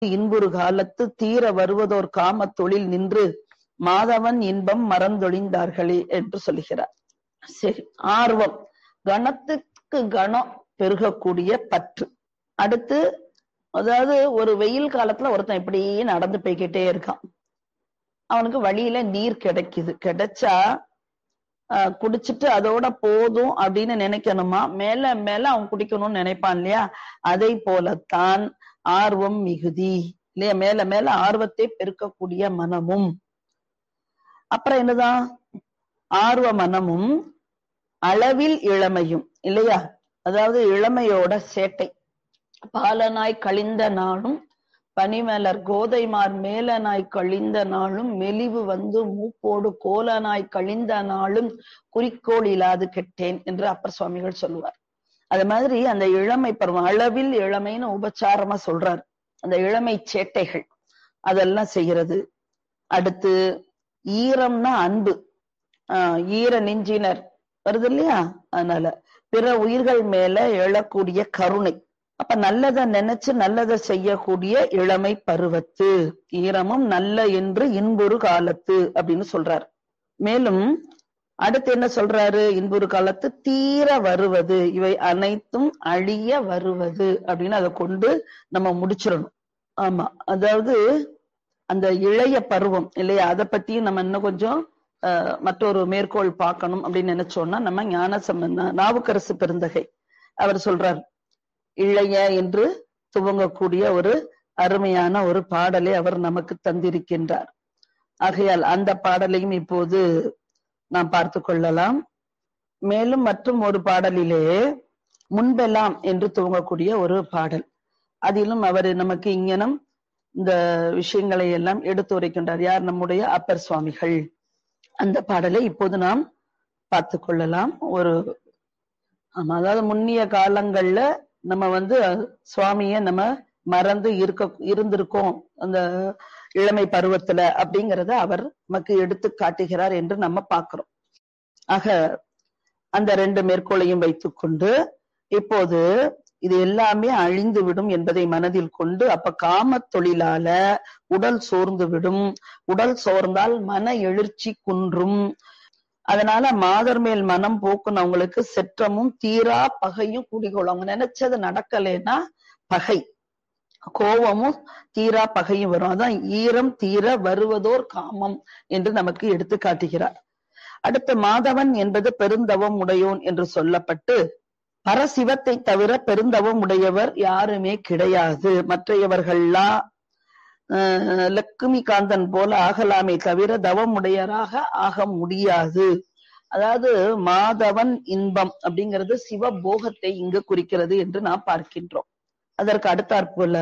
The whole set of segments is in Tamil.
இன்புறு காலத்து தீர வருவதோர் காம தொழில் நின்று மாதவன் இன்பம் மறந்தொழிந்தார்களே என்று சொல்லுகிறார் சரி ஆர்வம் கணத்துக்கு கணம் பெருகக்கூடிய பற்று அடுத்து அதாவது ஒரு வெயில் காலத்துல ஒருத்தன் இப்படியே நடந்து போய்கிட்டே இருக்கான் அவனுக்கு வழியில நீர் கிடைக்குது கிடைச்சா ஆஹ் குடிச்சிட்டு அதோட போதும் அப்படின்னு நினைக்கணுமா மேல மேல அவன் குடிக்கணும்னு நினைப்பான் இல்லையா அதை போலத்தான் ஆர்வம் மிகுதி இல்லையா மேல மேல ஆர்வத்தை பெருக்கக்கூடிய மனமும் அப்புறம் என்னதான் ஆர்வ மனமும் அளவில் இளமையும் இல்லையா அதாவது இளமையோட சேட்டை பாலனாய் கழிந்த நாளும் பனிமலர் கோதைமார் மேலனாய் கழிந்த நாளும் மெலிவு வந்து மூப்போடு கோலனாய் கழிந்த நாளும் குறிக்கோள் இல்லாது கெட்டேன் என்று அப்பர் சுவாமிகள் சொல்லுவார் அது மாதிரி அந்த இளமை பருவம் அளவில் இளமைன்னு உபச்சாரமா சொல்றாரு அந்த இளமை சேட்டைகள் அதெல்லாம் செய்கிறது அடுத்து ஈரம்னா அன்பு ஆஹ் ஈர நெஞ்சினர் வருது இல்லையா அதனால பிற உயிர்கள் மேல எழக்கூடிய கருணை அப்ப நல்லத நினைச்சு நல்லத செய்யக்கூடிய இளமை பருவத்து ஈரமும் நல்ல என்று இன்புறு காலத்து அப்படின்னு சொல்றாரு மேலும் அடுத்து என்ன சொல்றாரு இன்புறு காலத்து தீர வருவது இவை அனைத்தும் அழிய வருவது அப்படின்னு அதை கொண்டு நம்ம முடிச்சிடணும் ஆமா அதாவது அந்த இளைய பருவம் இல்லையா அதை பத்தியும் நம்ம இன்னும் கொஞ்சம் அஹ், மற்றொரு மேற்கோள் பார்க்கணும் அப்படின்னு நினைச்சோம்னா நம்ம ஞான சம்பந்த நாவுக்கரசு பெருந்தகை அவர் சொல்றார் இளைய என்று துவங்கக்கூடிய ஒரு அருமையான ஒரு பாடலை அவர் நமக்கு தந்திருக்கின்றார் ஆகையால் அந்த பாடலையும் இப்போது நாம் பார்த்து கொள்ளலாம் மேலும் மற்றும் ஒரு பாடலிலே முன்பெல்லாம் என்று துவங்கக்கூடிய ஒரு பாடல் அதிலும் அவர் நமக்கு இங்கனம் இந்த விஷயங்களை எல்லாம் எடுத்து உரைக்கின்றார் யார் நம்முடைய அப்பர் சுவாமிகள் அந்த பாடலை இப்போது நாம் பார்த்து கொள்ளலாம் ஒரு ஆமா அதாவது முன்னிய காலங்கள்ல நம்ம வந்து சுவாமிய நம்ம மறந்து இருக்க இருந்திருக்கோம் அந்த இளமை பருவத்துல அப்படிங்கறத அவர் நமக்கு எடுத்து காட்டுகிறார் என்று நம்ம பார்க்கிறோம் ஆக அந்த ரெண்டு மேற்கோளையும் வைத்துக்கொண்டு இப்போது இது எல்லாமே அழிந்து விடும் என்பதை மனதில் கொண்டு அப்ப காமத் தொழிலால உடல் சோர்ந்து விடும் உடல் சோர்ந்தால் மன எழுச்சி குன்றும் அதனால மாதர் மேல் மனம் போக்குனவங்களுக்கு செற்றமும் தீரா பகையும் குடிகொள்ளும் அவங்க நினைச்சது நடக்கலைன்னா பகை கோபமும் தீரா பகையும் வரும் அதான் ஈரம் தீர வருவதோர் காமம் என்று நமக்கு எடுத்து காட்டுகிறார் அடுத்து மாதவன் என்பது பெருந்தவம் உடையோன் என்று சொல்லப்பட்டு பரசிவத்தை தவிர பெருந்தவம் உடையவர் யாருமே கிடையாது மற்றையவர்கள்லாம் ஆஹ் லக்குமி காந்தன் போல ஆகலாமே தவிர தவம் உடையராக ஆக முடியாது அதாவது மாதவன் இன்பம் அப்படிங்கிறது சிவபோகத்தை இங்கு குறிக்கிறது என்று நாம் பார்க்கின்றோம் அதற்கு அடுத்தாற்போல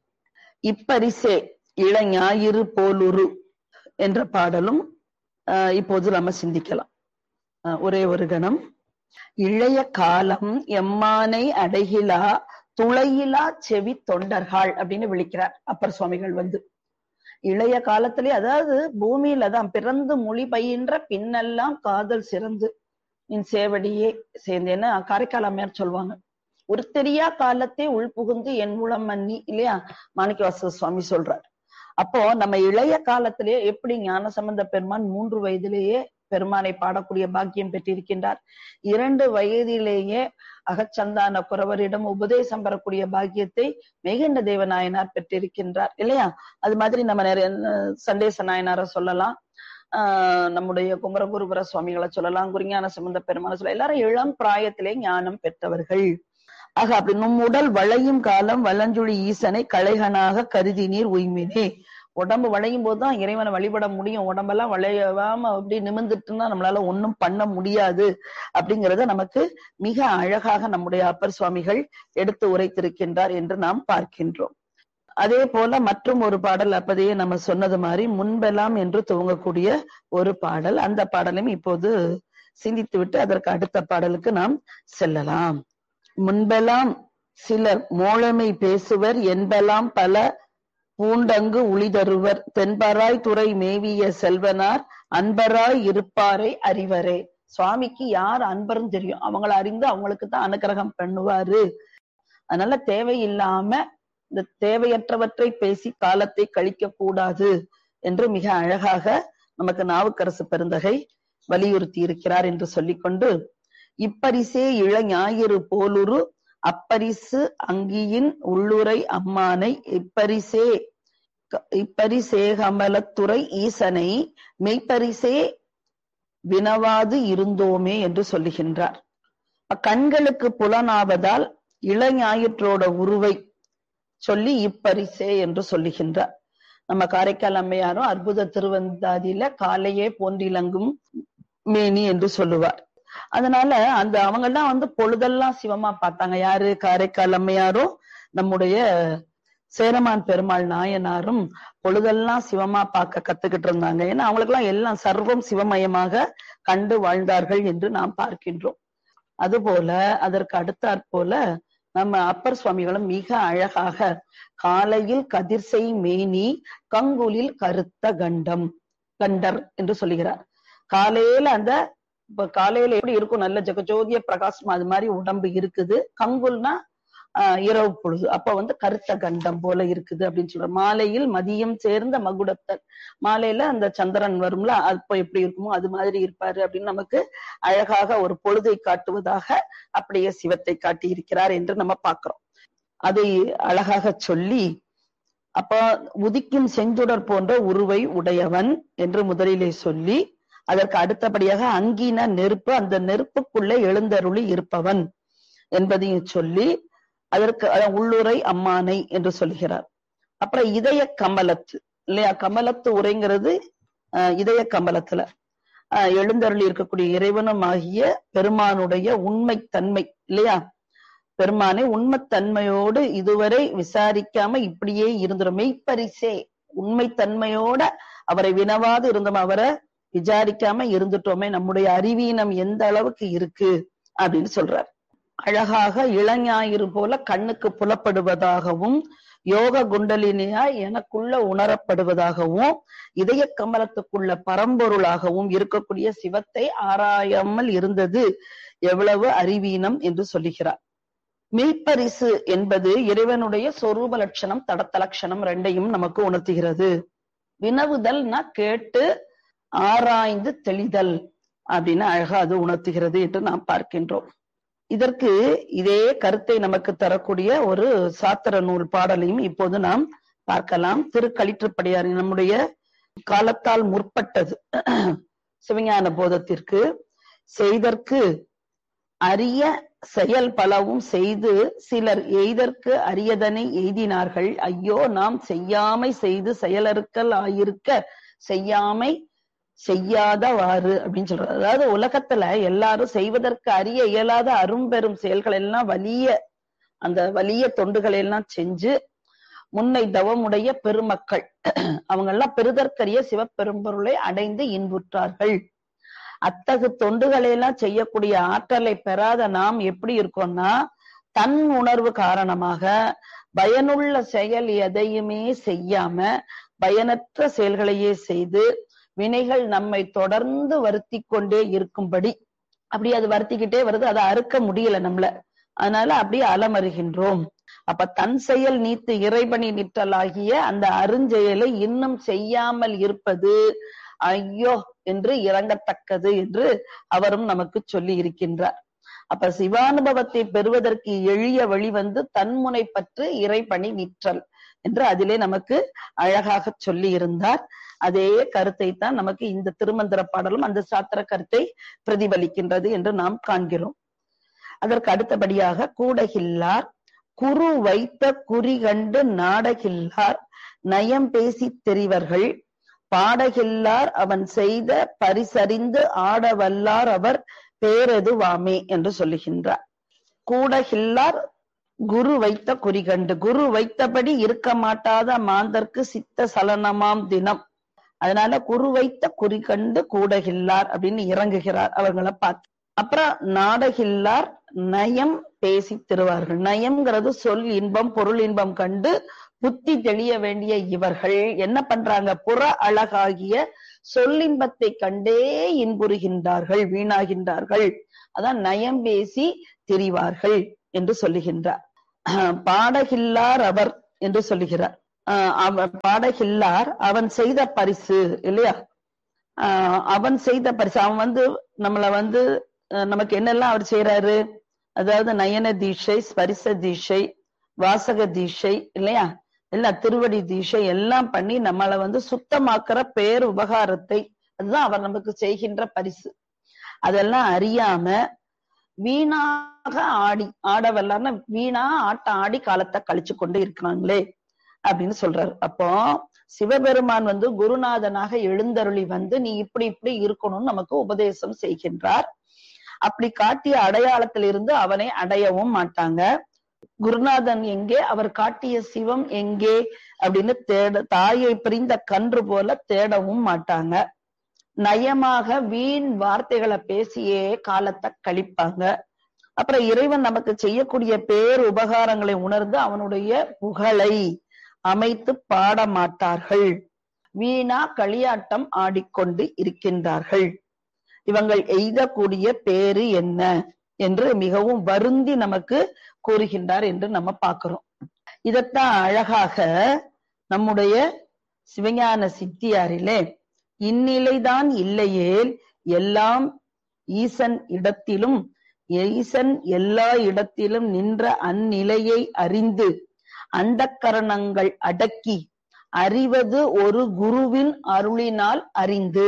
இப்பரிசே இளஞாயிறு போலுரு என்ற பாடலும் ஆஹ் இப்போது நம்ம சிந்திக்கலாம் ஆஹ் ஒரே ஒரு கணம் இளைய காலம் எம்மானை அடைகிலா துளையிலா செவி தொண்டர்கள் அப்படின்னு விളിக்கிறார் அப்பர் சுவாமிகள் வந்து இளைய காலத்திலே அதாவது பூமியில தான் பிறந்து மொழி பயின்ற பின்னெல்லாம் காதல் சிறந்து நின் சேவடியே சேர்ந்தேன்னு காரைக்கால் அம்மையார் சொல்லுவாங்க ஒரு தெரியா காலத்தே உள் புகுந்து என் உளம் மன்னி இல்லையா மாணிக்கவாசக சுவாமி சொல்றார் அப்போ நம்ம இளைய காலத்திலேயே எப்படி ஞான சம்பந்த பெருமான் மூன்று வயதிலேயே பெருமானை பாடக்கூடிய பாக்கியம் பெற்றிருக்கின்றார் இரண்டு வயதிலேயே அகச்சந்தான குறவரிடம் உபதேசம் பெறக்கூடிய பாக்கியத்தை மெய்கண்ட தேவநாயனார் பெற்றிருக்கின்றார் இல்லையா அது மாதிரி நம்ம நிறைய அஹ், சண்டேச நாயனார சொல்லலாம் ஆஹ் நம்முடைய குமரகுருபர சுவாமிகளை சொல்லலாம் குருஞான சம்பந்த பெருமான சொல்லலாம் எல்லாரும் இளம் பிராயத்திலே ஞானம் பெற்றவர்கள் ஆக அப்படி நம் உடல் வளையும் காலம் வலஞ்சுழி ஈசனை கலைகனாக கருதி நீர் உய்மினே உடம்பு வளையும் போதுதான் இறைவனை வழிபட முடியும் உடம்பெல்லாம் வளையாம அப்படி நிமிர்ந்துட்டுன்னா நம்மளால ஒண்ணும் பண்ண முடியாது அப்படிங்கறத நமக்கு மிக அழகாக நம்முடைய அப்பர் சுவாமிகள் எடுத்து உரைத்திருக்கின்றார் என்று நாம் பார்க்கின்றோம் அதே போல மற்றும் ஒரு பாடல் அப்பதையே நம்ம சொன்னது மாதிரி முன்பெல்லாம் என்று துவங்கக்கூடிய ஒரு பாடல் அந்த பாடலையும் இப்போது சிந்தித்து விட்டு அதற்கு அடுத்த பாடலுக்கு நாம் செல்லலாம் முன்பெல்லாம் சிலர் மோழமை பேசுவர் என்பெல்லாம் பல பூண்டங்கு உளிதருவர் தென்பராய் துறை மேவிய செல்வனார் அன்பராய் இருப்பாரை அறிவரே சுவாமிக்கு யார் அன்பர்னு தெரியும் அவங்கள அறிந்து அவங்களுக்கு தான் அனுக்கிரகம் பண்ணுவாரு அதனால தேவையில்லாம இந்த தேவையற்றவற்றை பேசி காலத்தை கழிக்க கூடாது என்று மிக அழகாக நமக்கு நாவுக்கரசு பெருந்தகை வலியுறுத்தி இருக்கிறார் என்று சொல்லிக்கொண்டு இப்பரிசே இள ஞாயிறு போலுரு அப்பரிசு அங்கியின் உள்ளுரை அம்மானை இப்பரிசே இப்பரிசேகமலத்துறை ஈசனை மெய்ப்பரிசே வினவாது இருந்தோமே என்று சொல்லுகின்றார் கண்களுக்கு புலனாவதால் இளஞாயிற்றோட உருவை சொல்லி இப்பரிசே என்று சொல்லுகின்றார் நம்ம காரைக்கால் அம்மையாரும் அற்புத திருவந்தாதியில காலையே போன்றிலங்கும் மேனி என்று சொல்லுவார் அதனால அந்த அவங்கெல்லாம் வந்து பொழுதெல்லாம் சிவமா பார்த்தாங்க யாரு காரைக்கால் அம்மையாரும் நம்முடைய சேரமான் பெருமாள் நாயனாரும் பொழுதெல்லாம் சிவமா பார்க்க கத்துக்கிட்டு இருந்தாங்க ஏன்னா அவங்களுக்கு எல்லாம் எல்லாம் சர்வம் சிவமயமாக கண்டு வாழ்ந்தார்கள் என்று நாம் பார்க்கின்றோம் அதுபோல அதற்கு அடுத்தாற் போல நம்ம அப்பர் சுவாமிகளும் மிக அழகாக காலையில் கதிர்சை மேனி கங்குலில் கருத்த கண்டம் கண்டர் என்று சொல்லுகிறார் காலையில அந்த இப்ப காலையில எப்படி இருக்கும் நல்ல ஜெகஜோதிய பிரகாசம் அது மாதிரி உடம்பு இருக்குது கங்குல்னா ஆஹ் இரவு பொழுது அப்ப வந்து கருத்த கண்டம் போல இருக்குது அப்படின்னு சொல்ற மாலையில் மதியம் சேர்ந்த மகுடத்தன் மாலையில அந்த சந்திரன் வரும்ல அப்ப எப்படி இருக்குமோ அது மாதிரி இருப்பாரு அப்படின்னு நமக்கு அழகாக ஒரு பொழுதை காட்டுவதாக அப்படியே சிவத்தை காட்டி இருக்கிறார் என்று நம்ம பார்க்கிறோம் அதை அழகாக சொல்லி அப்ப உதிக்கும் செஞ்சுடர் போன்ற உருவை உடையவன் என்று முதலிலே சொல்லி அதற்கு அடுத்தபடியாக அங்கீன நெருப்பு அந்த நெருப்புக்குள்ளே எழுந்தருளி இருப்பவன் என்பதையும் சொல்லி அதற்கு உள்ளுரை அம்மானை என்று சொல்கிறார் அப்புறம் இதய கமலத்து இல்லையா கமலத்து உரைங்கிறது இதய கமலத்துல எழுந்தருளி இருக்கக்கூடிய இறைவனும் ஆகிய பெருமானுடைய உண்மைத்தன்மை இல்லையா பெருமானை உண்மைத்தன்மையோடு இதுவரை விசாரிக்காம இப்படியே இருந்துடும் மெய்ப்பரிசே உண்மைத்தன்மையோட அவரை வினவாது இருந்தோம் அவரை விசாரிக்காம இருந்துட்டோமே நம்முடைய அறிவீனம் எந்த அளவுக்கு இருக்கு அப்படின்னு சொல்றார் அழகாக இளஞாயிறு போல கண்ணுக்கு புலப்படுவதாகவும் யோக குண்டலினியா எனக்குள்ள உணரப்படுவதாகவும் இதய கமலத்துக்குள்ள பரம்பொருளாகவும் இருக்கக்கூடிய சிவத்தை ஆராயாமல் இருந்தது எவ்வளவு அறிவீனம் என்று சொல்லுகிறார் மெய்ப்பரிசு என்பது இறைவனுடைய சொரூப லட்சணம் தடத்த லட்சணம் ரெண்டையும் நமக்கு உணர்த்துகிறது வினவுதல்னா கேட்டு ஆராய்ந்து தெளிதல் அப்படின்னு அழகா அது உணர்த்துகிறது என்று நாம் பார்க்கின்றோம் இதற்கு இதே கருத்தை நமக்கு தரக்கூடிய ஒரு சாத்திர நூல் பாடலையும் இப்போது நாம் பார்க்கலாம் திருக்களிற்றுப்படியார் நம்முடைய காலத்தால் முற்பட்டது சிவஞான போதத்திற்கு செய்தற்கு அரிய செயல் பலவும் செய்து சிலர் எய்தற்கு அரியதனை எய்தினார்கள் ஐயோ நாம் செய்யாமை செய்து செயலறுக்கல் ஆயிருக்க செய்யாமை செய்யாதவாறு அப்படின்னு சொல்றாரு அதாவது உலகத்துல எல்லாரும் செய்வதற்கு அறிய இயலாத அரும்பெரும் செயல்கள் எல்லாம் வலிய அந்த வலிய தொண்டுகளை எல்லாம் செஞ்சு முன்னை தவமுடைய பெருமக்கள் அவங்க எல்லாம் பெருதற்கரிய சிவபெரும்பொருளை அடைந்து இன்புற்றார்கள் அத்தகு தொண்டுகளை எல்லாம் செய்யக்கூடிய ஆற்றலை பெறாத நாம் எப்படி இருக்கோம்னா தன் உணர்வு காரணமாக பயனுள்ள செயல் எதையுமே செய்யாம பயனற்ற செயல்களையே செய்து வினைகள் நம்மை தொடர்ந்து வருத்தி கொண்டே இருக்கும்படி அப்படி அது வருத்திக்கிட்டே வருது அதை அறுக்க முடியல நம்மள அதனால அப்படியே அலமருகின்றோம் அப்ப தன் செயல் நீத்து இறைபணி நிற்றலாகிய அந்த அருஞ்செயலை இன்னும் செய்யாமல் இருப்பது ஐயோ என்று இறங்கத்தக்கது என்று அவரும் நமக்கு சொல்லி இருக்கின்றார் அப்ப சிவானுபவத்தை பெறுவதற்கு எளிய வழி வந்து தன்முனை பற்று இறைபணி நிற்றல் என்று அதிலே நமக்கு அழகாக சொல்லி இருந்தார் அதே கருத்தை தான் நமக்கு இந்த திருமந்திர பாடலும் அந்த சாத்திர கருத்தை பிரதிபலிக்கின்றது என்று நாம் காண்கிறோம் அதற்கு அடுத்தபடியாக கூடகில்லார் குரு வைத்த குறி கண்டு நாடகில்லார் நயம் பேசி தெரிவர்கள் பாடகில்லார் அவன் செய்த பரிசறிந்து ஆட வல்லார் அவர் பேரெதுவாமே என்று சொல்லுகின்றார் கூடகில்லார் குரு வைத்த குறிகண்டு குரு வைத்தபடி இருக்க மாட்டாத மாந்தர்க்கு சித்த சலனமாம் தினம் அதனால குரு வைத்த குறிகண்டு கூடகில்லார் அப்படின்னு இறங்குகிறார் அவர்களை பார்த்து அப்புறம் நாடகில்லார் நயம் பேசி திருவார்கள் நயம்ங்கிறது சொல் இன்பம் பொருள் இன்பம் கண்டு புத்தி தெளிய வேண்டிய இவர்கள் என்ன பண்றாங்க புற அழகாகிய சொல்லின்பத்தை கண்டே இன்புறுகின்றார்கள் வீணாகின்றார்கள் அதான் நயம் பேசி திரிவார்கள் என்று சொல்லுகின்றார் பாடகில்லார் அவர் என்று சொல்லுகிறார் ஆஹ் அவன் பாடகில்லார் அவன் செய்த பரிசு இல்லையா ஆஹ் அவன் செய்த பரிசு அவன் வந்து நம்மள வந்து அஹ் நமக்கு என்னெல்லாம் அவர் செய்யறாரு அதாவது நயன தீட்சை ஸ்பரிச தீட்சை வாசக தீட்சை இல்லையா எல்லாம் திருவடி தீட்சை எல்லாம் பண்ணி நம்மளை வந்து சுத்தமாக்குற பேர் உபகாரத்தை அதுதான் அவர் நமக்கு செய்கின்ற பரிசு அதெல்லாம் அறியாம வீணாக ஆடி ஆட வரலாறுனா வீணா ஆட்டம் ஆடி காலத்தை கழிச்சு கொண்டு இருக்கிறாங்களே அப்படின்னு சொல்றாரு அப்போ சிவபெருமான் வந்து குருநாதனாக எழுந்தருளி வந்து நீ இப்படி இப்படி இருக்கணும்னு நமக்கு உபதேசம் செய்கின்றார் அப்படி காட்டிய அடையாளத்திலிருந்து அவனை அடையவும் மாட்டாங்க குருநாதன் எங்கே அவர் காட்டிய சிவம் எங்கே அப்படின்னு தேட தாயை பிரிந்த கன்று போல தேடவும் மாட்டாங்க நயமாக வீண் வார்த்தைகளை பேசியே காலத்தை கழிப்பாங்க அப்புறம் இறைவன் நமக்கு செய்யக்கூடிய பேர் உபகாரங்களை உணர்ந்து அவனுடைய புகழை அமைத்து பாட மாட்டார்கள் வீணா களியாட்டம் ஆடிக்கொண்டு இருக்கின்றார்கள் இவங்கள் எய்தக்கூடிய பேரு என்ன என்று மிகவும் வருந்தி நமக்கு கூறுகின்றார் என்று நம்ம பார்க்கிறோம் இதத்தான் அழகாக நம்முடைய சிவஞான சித்தியாரிலே இந்நிலைதான் இல்லையேல் எல்லாம் ஈசன் இடத்திலும் ஈசன் எல்லா இடத்திலும் நின்ற அந்நிலையை அறிந்து அண்டக்கரணங்கள் அடக்கி அறிவது ஒரு குருவின் அருளினால் அறிந்து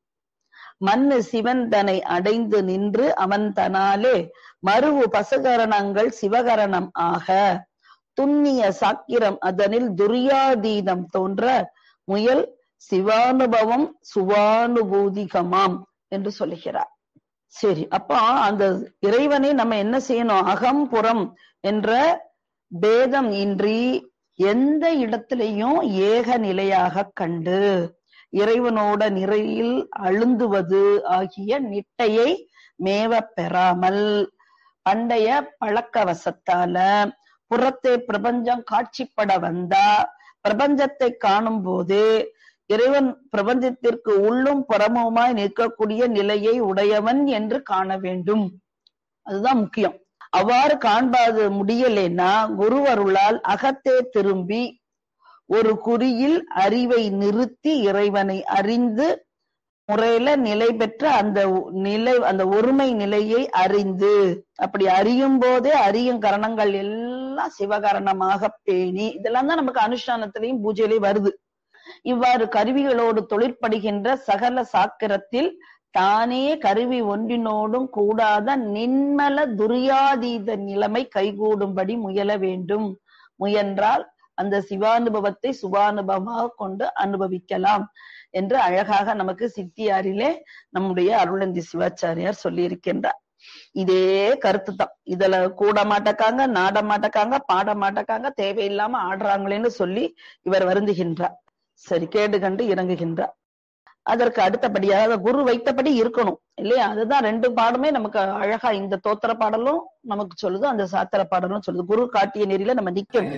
மண்ணு சிவன் தனை அடைந்து நின்று அவன் தனாலே மருவு பசகரணங்கள் சிவகரணம் ஆக துண்ணிய சாக்கிரம் அதனில் துரியாதீதம் தோன்ற முயல் சிவானுபவம் சுவானுபூதிகமாம் என்று சொல்லுகிறார் சரி அப்போ அந்த இறைவனை நம்ம என்ன செய்யணும் அகம் புறம் என்ற பேதம் இன்றி எந்த இடத்திலையும் ஏக நிலையாக கண்டு இறைவனோட நிறையில் அழுந்துவது ஆகிய நிட்டையை மேவ பெறாமல் பண்டைய பழக்க வசத்தால புறத்தே பிரபஞ்சம் காட்சிப்பட வந்தா பிரபஞ்சத்தை காணும் போது இறைவன் பிரபஞ்சத்திற்கு உள்ளும் புறமுமாய் நிற்கக்கூடிய நிலையை உடையவன் என்று காண வேண்டும் அதுதான் முக்கியம் அவ்வாறு காண்பாது முடியலைன்னா குருவருளால் அகத்தே திரும்பி ஒரு குறியில் அறிவை நிறுத்தி இறைவனை அறிந்து முறையில நிலை பெற்ற அந்த நிலை அந்த ஒருமை நிலையை அறிந்து அப்படி அறியும் போதே அறியும் கரணங்கள் எல்லாம் சிவகரணமாக பேணி இதெல்லாம் தான் நமக்கு அனுஷ்டானத்திலையும் பூஜையிலையும் வருது இவ்வாறு கருவிகளோடு தொழிற்படுகின்ற சகல சாக்கிரத்தில் தானே கருவி ஒன்றினோடும் கூடாத நின்மல துரியாதீத நிலைமை கைகூடும்படி முயல வேண்டும் முயன்றால் அந்த சிவானுபவத்தை சுபானுபவமாக கொண்டு அனுபவிக்கலாம் என்று அழகாக நமக்கு சித்தியாரிலே நம்முடைய அருளந்தி சிவாச்சாரியார் சொல்லி இருக்கின்றார் இதே கருத்து தான் இதுல கூட மாட்டக்காங்க நாட மாட்டக்காங்க பாட மாட்டக்காங்க தேவையில்லாம ஆடுறாங்களேன்னு சொல்லி இவர் வருந்துகின்றார் சரி கேடு கண்டு இறங்குகின்றார் அதற்கு அடுத்தபடியாக குரு வைத்தபடி இருக்கணும் இல்லையா அதுதான் ரெண்டு பாடுமே நமக்கு அழகா இந்த தோத்திர பாடலும் நமக்கு சொல்லுது அந்த சாத்திர பாடலும் சொல்லுது குரு காட்டிய நெறியில நம்ம நிக்கணும்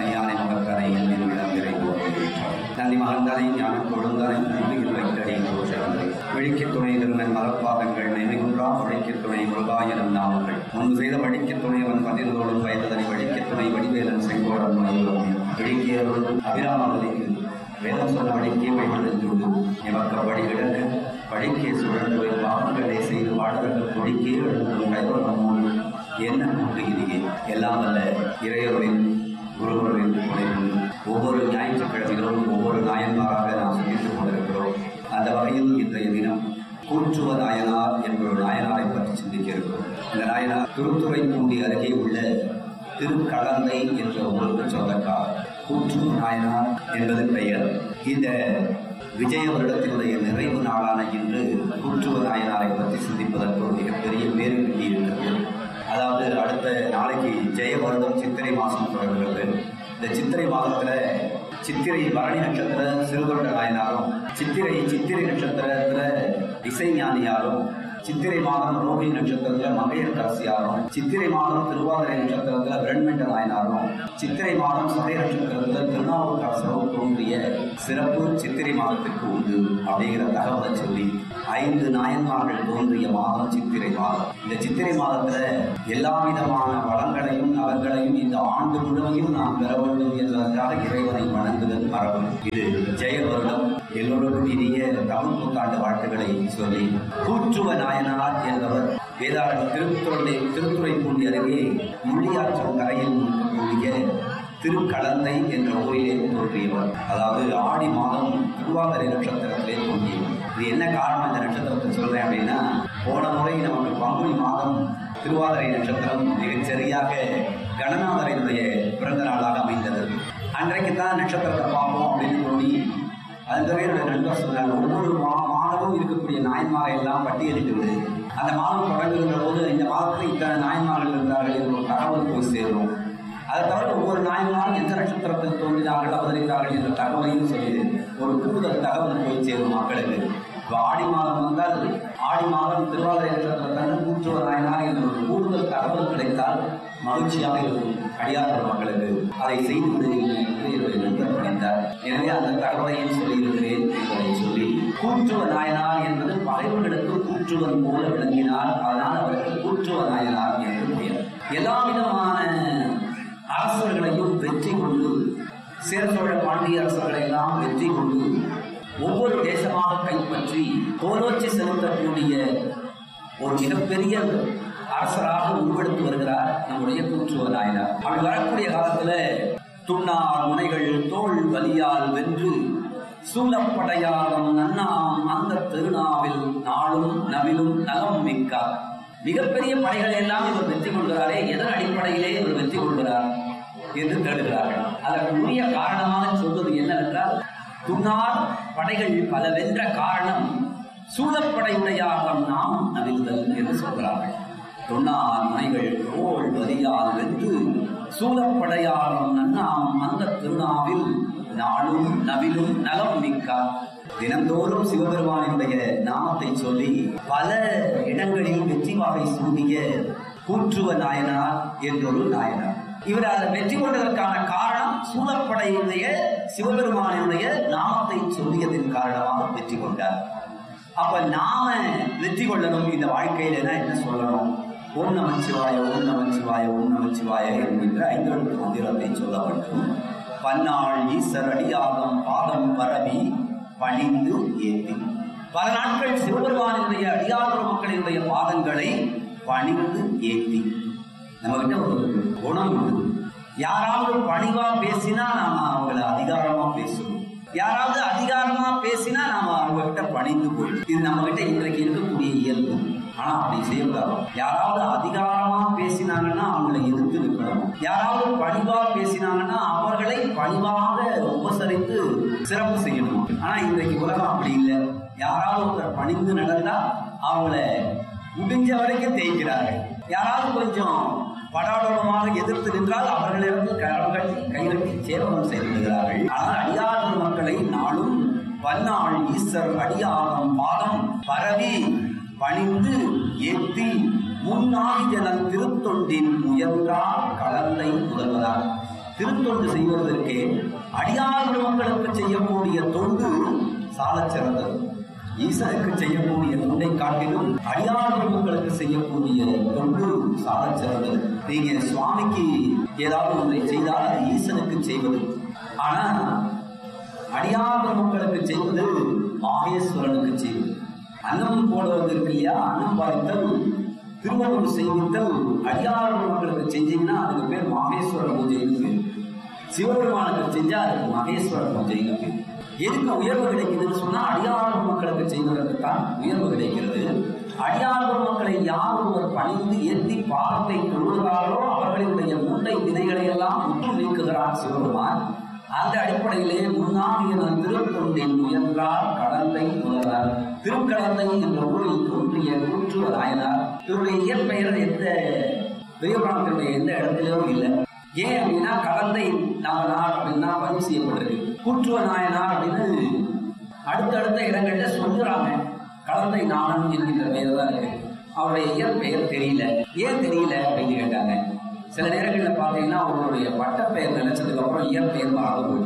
நந்தி மகந்தனை ஞான கொழுந்தனை நம்பியில் வைத்தடி கோஷங்களை விழிக்க துணை திருமன் மலப்பாதங்கள் நினைவுன்றா வழிக்க துணை முருகாயிரம் நாமங்கள் முன்பு செய்த வழிக்க துணைவன் பதினோடும் வயதனை வழிக்க துணை வடிவேலன் செங்கோடன் மயிலும் விழிக்கியருள் அபிராமவதிக்கு வேதம் சொன்ன வழிக்கே வைத்தெழுந்துள்ளது எமக்க வழி கிடக்க வழிக்கே சுழன்று போய் பாவங்களை செய்து பாடல்கள் கொடிக்கே எழுந்தும் கைவரமோடு என்ன கூட்டு இதிகே எல்லாம் அல்ல இறையவரின் குருவரின் துணைவு ஒவ்வொரு ஞாயிற்றுக்கிழமைகளும் ஒவ்வொரு நாயன்மாராக நாம் சிந்தித்துக் கொண்டிருக்கிறோம் அந்த வகையில் இன்றைய தினம் கூற்றுவ நாயனார் என்ற ஒரு நாயனாரை பற்றி சிந்திக்க இருக்கிறோம் இந்த நாயனார் திருத்துறை பூண்டி அருகே உள்ள திருக்கடந்தை என்ற ஊருக்கு சொந்தக்கார் கூற்று நாயனார் என்பது பெயர் இந்த விஜய வருடத்தினுடைய நிறைவு நாளான இன்று கூற்றுவ நாயனாரை பற்றி சிந்திப்பதற்கு ஒரு மிகப்பெரிய பேரு கிட்டியிருக்கிறது அதாவது அடுத்த நாளைக்கு ஜெய வருடம் சித்திரை மாதம் தொடங்குகிறது இந்த சித்திரை மாதத்துல சித்திரை பரணி நட்சத்திர சிறுவருட நாயனாரும் சித்திரை சித்திரை நட்சத்திரத்துல இசைஞானியாரும் சித்திரை மாதம் ரோஹி நட்சத்திரத்துல மங்கையர் கரசியாரும் சித்திரை மாதம் திருவாதிரை நட்சத்திரத்துல பிரண்மெண்ட நாயனாரும் சித்திரை மாதம் சதய நட்சத்திரத்துல திருநாவுக்கரசரும் தோன்றிய சிறப்பு சித்திரை மாதத்திற்கு உண்டு அப்படிங்கிற தகவலை சொல்லி ஐந்து நாயன்மார்கள் தோன்றிய மாதம் சித்திரை மாதம் இந்த சித்திரை மாதத்துல எல்லா விதமான வளங்களையும் நலங்களையும் இந்த ஆண்டு முழுமையும் நாம் பெற வேண்டும் என்பதற்காக இறைவனை வணங்குதல் மரபு இது ஜெய வருடம் எல்லோருக்கும் இனிய தமிழ் புத்தாண்டு வாழ்த்துக்களை சொல்லி கூற்றுவ நாயனார் என்பவர் வேதாள திருத்துறை திருத்துறைப்பூண்டி அருகே முள்ளியாற்று கரையில் இருக்கக்கூடிய திருக்கடந்தை என்ற ஊரிலே தோன்றியவர் அதாவது ஆடி மாதம் திருவாதிரை நட்சத்திரத்திலே தோன்றியவர் இது என்ன காரணம் இந்த நட்சத்திரத்தை சொல்றேன் அப்படின்னா போன முறை நமக்கு பங்குனி மாதம் திருவாதிரை நட்சத்திரம் மிகச் சரியாக கணநாதரினுடைய பிறந்த நாளாக அமைந்தது அன்றைக்கு தான் நட்சத்திரத்தை பார்ப்போம் அப்படின்னு தோணி அது தவிர என்னுடைய நண்பர் சொன்னாங்க ஒவ்வொரு மா மாதமும் இருக்கக்கூடிய நாயன்மாரை எல்லாம் பட்டியலிட்டு விடு அந்த மாதம் தொடங்குகின்ற போது இந்த மாதத்தில் இத்தனை நாயன்மார்கள் இருந்தார்கள் என்ற ஒரு தகவல் போய் சேரும் அதை தவிர ஒவ்வொரு நாயன்மாரும் எந்த நட்சத்திரத்தில் தோன்றினார்கள் அவதரித்தார்கள் என்ற தகவலையும் சொல்லி ஒரு கூடுதல் தகவல் போய் சேரும் மக்களுக்கு இப்போ ஆடி மாதம் வந்தால் ஆடி மாதம் திருவாதிரை நட்சத்திரத்தன்று கூற்றுவர் நாயனார் என்ற ஒரு கூடுதல் தகவல் கிடைத்தால் மகிழ்ச்சியாக இருக்கும் அடியார் மக்களுக்கு அதை செய்து விடுகிறேன் என்று என்னுடைய நண்பர் பணித்தார் எனவே அந்த தகவலையும் சொல்லியிருக்கிறேன் என்பதை சொல்லி கூற்றுவ நாயனார் என்பது பகைவர்களுக்கு கூற்றுவன் போல விளங்கினார் அதனால் அவருக்கு கூற்றுவ நாயனார் என்று பெயர் எல்லா விதமான அரசர்களையும் வெற்றி கொண்டு சேர சோழ பாண்டிய அரசர்களை எல்லாம் வெற்றி கொண்டு ஒவ்வொரு தேசமாக கைப்பற்றி கோலோச்சி செலுத்தக்கூடிய ஒரு மிகப்பெரிய அரசராக உருவெடுத்து வருகிறார் நம்முடைய கூற்றுவ நாயனார் அப்படி வரக்கூடிய காலத்துல துண்ணார் முனைகள் தோல் வலியால் வென்று சூழப்படையாலும் நன்னாம் அந்த திருநாவில் நாளும் நவிலும் நலம் மிக்கார் மிகப்பெரிய படைகளை எல்லாம் இவர் வெற்றி கொள்கிறாரே எதன் அடிப்படையிலே இவர் வெற்றி கொள்கிறார் என்று தேடுகிறார்கள் அதற்கு உரிய காரணமாக சொல்வது என்னவென்றால் துண்ணார் படைகள் பல வென்ற காரணம் சூழப்படையுடையாகம் நாம் நவிழ்தல் என்று சொல்கிறார்கள் தொண்ணார் முனைகள் தோல் வரியால் வென்று சூழப்படையாரம் நன்னாம் அந்த திருநாவில் நாளும் நவிலும் நலம் மிக்கார் தினந்தோறும் சிவபெருமானினுடைய நாமத்தை சொல்லி பல இடங்களில் வெற்றி வாகை சூடிய கூற்றுவ நாயனார் என்றொரு நாயனார் இவர் அதை வெற்றி கொண்டதற்கான காரணம் சூழப்படையுடைய சிவபெருமானினுடைய நாமத்தை சொல்லியதன் காரணமாக வெற்றி கொண்டார் அப்ப நாம வெற்றி கொள்ளணும் இந்த வாழ்க்கையில என்ன சொல்லணும் ஓம் நமச்சிவாய ஓம் நமச்சிவாய ஓம் நமச்சிவாய என்கின்ற ஐந்தெழுத்து மந்திரத்தை சொல்ல வேண்டும் பன்னாள் ஈஸ்வர் அடியாகம் பாதம் பரவி பணிந்து ஏற்றி பல நாட்கள் சிவபெருமானினுடைய அடியாத மக்களினுடைய பாதங்களை பணிந்து ஏற்றி நம்ம கிட்ட ஒரு குணம் உண்டு யாராவது பணிவா பேசினா நாம அவங்கள அதிகாரமா பேசுவோம் யாராவது அதிகாரமா பேசினா நாம அவங்க கிட்ட பணிந்து போயிடும் இது நம்ம கிட்ட இன்றைக்கு இருக்கக்கூடிய இயல்பு ஆனா அப்படி செய்யக்கூடாது யாராவது அதிகாரமா பேசினாங்கன்னா அவங்களை எதிர்த்து நிற்கணும் யாராவது பணிவா பேசினாங்கன்னா அவர்களை பணிவாக உபசரித்து சிறப்பு செய்யணும் ஆனா இன்றைக்கு உலகம் அப்படி இல்லை யாராவது ஒருத்தர் பணிந்து நடந்தா அவங்கள முடிஞ்ச வரைக்கும் தேய்க்கிறார்கள் யாராவது கொஞ்சம் படாடோடமாக எதிர்த்து நின்றால் அவர்களிடம் கரம் கட்டி கைகட்டி சேவகம் செய்து விடுகிறார்கள் ஆனால் அடியார் மக்களை நாளும் பன்னாள் ஈஸ்வர் அடியாரம் பாதம் பரவி பணிந்து ஏத்தி முன்னாடி ஜனல் திருத்தொண்டின் முயன்றார் கலந்தை முதல்வதார் திருத்தொண்டு செய்வதற்கு அடியார் மக்களுக்கு செய்யக்கூடிய தொண்டு சாலச் சிறந்தது ஈசனுக்கு செய்யக்கூடிய தொண்டை காட்டிலும் அடியார் மக்களுக்கு செய்யக்கூடிய தொண்டு சாலச் சிறந்தது நீங்க சுவாமிக்கு ஏதாவது ஒன்றை செய்தால் அது ஈசனுக்கு செய்வது ஆனா அடியார் மக்களுக்கு செய்வது மாகேஸ்வரனுக்கு செய்வது அன்னம் போடுவது இருக்கு இல்லையா அன்னம் பாய்த்தல் திருமணம் செய்வித்தல் அடியார் மக்களுக்கு செஞ்சீங்கன்னா அதுக்கு பேர் மாகேஸ்வர பூஜைன்னு பேர் சிவபெருமானுக்கு செஞ்சா அதுக்கு மகேஸ்வர பூஜைன்னு பேர் எதுக்கு உயர்வு கிடைக்குதுன்னு சொன்னா அடியார் மக்களுக்கு செய்வதற்கு தான் உயர்வு கிடைக்கிறது அடியார் மக்களை யார் ஒருவர் பணிந்து ஏற்றி பாதத்தை தொழுகிறாரோ அவர்களுடைய முண்டை விதைகளை எல்லாம் முற்று நீக்குகிறார் சிவபெருமான் அந்த அடிப்படையிலே முன்னாடிய திருத்தொண்டின் முயன்றார் கடந்தை முதல்வர் திருக்கடந்தை என்ற ஊரில் தோன்றிய கூற்று நாயனார் இவருடைய இயற்பெயர் எந்த பெரியபுராணத்தினுடைய எந்த இடத்திலும் இல்லை ஏன் அப்படின்னா கடந்தை நாம நாள் அப்படின்னா பதிவு செய்யப்பட்டிருக்கு கூற்றுவ நாயனார் அப்படின்னு அடுத்தடுத்த இடங்கள்ல சொல்லுறாங்க கலந்தை நாணன் என்கின்ற பெயர் தான் இருக்கு அவருடைய இயற்பெயர் தெரியல ஏன் தெரியல அப்படின்னு கேட்டாங்க சில நேரங்களில் பார்த்தீங்கன்னா அவங்களுடைய பட்டப்பெயர் நினைச்சதுக்கு அப்புறம் இயற்பெயர் மறந்து போயிடும்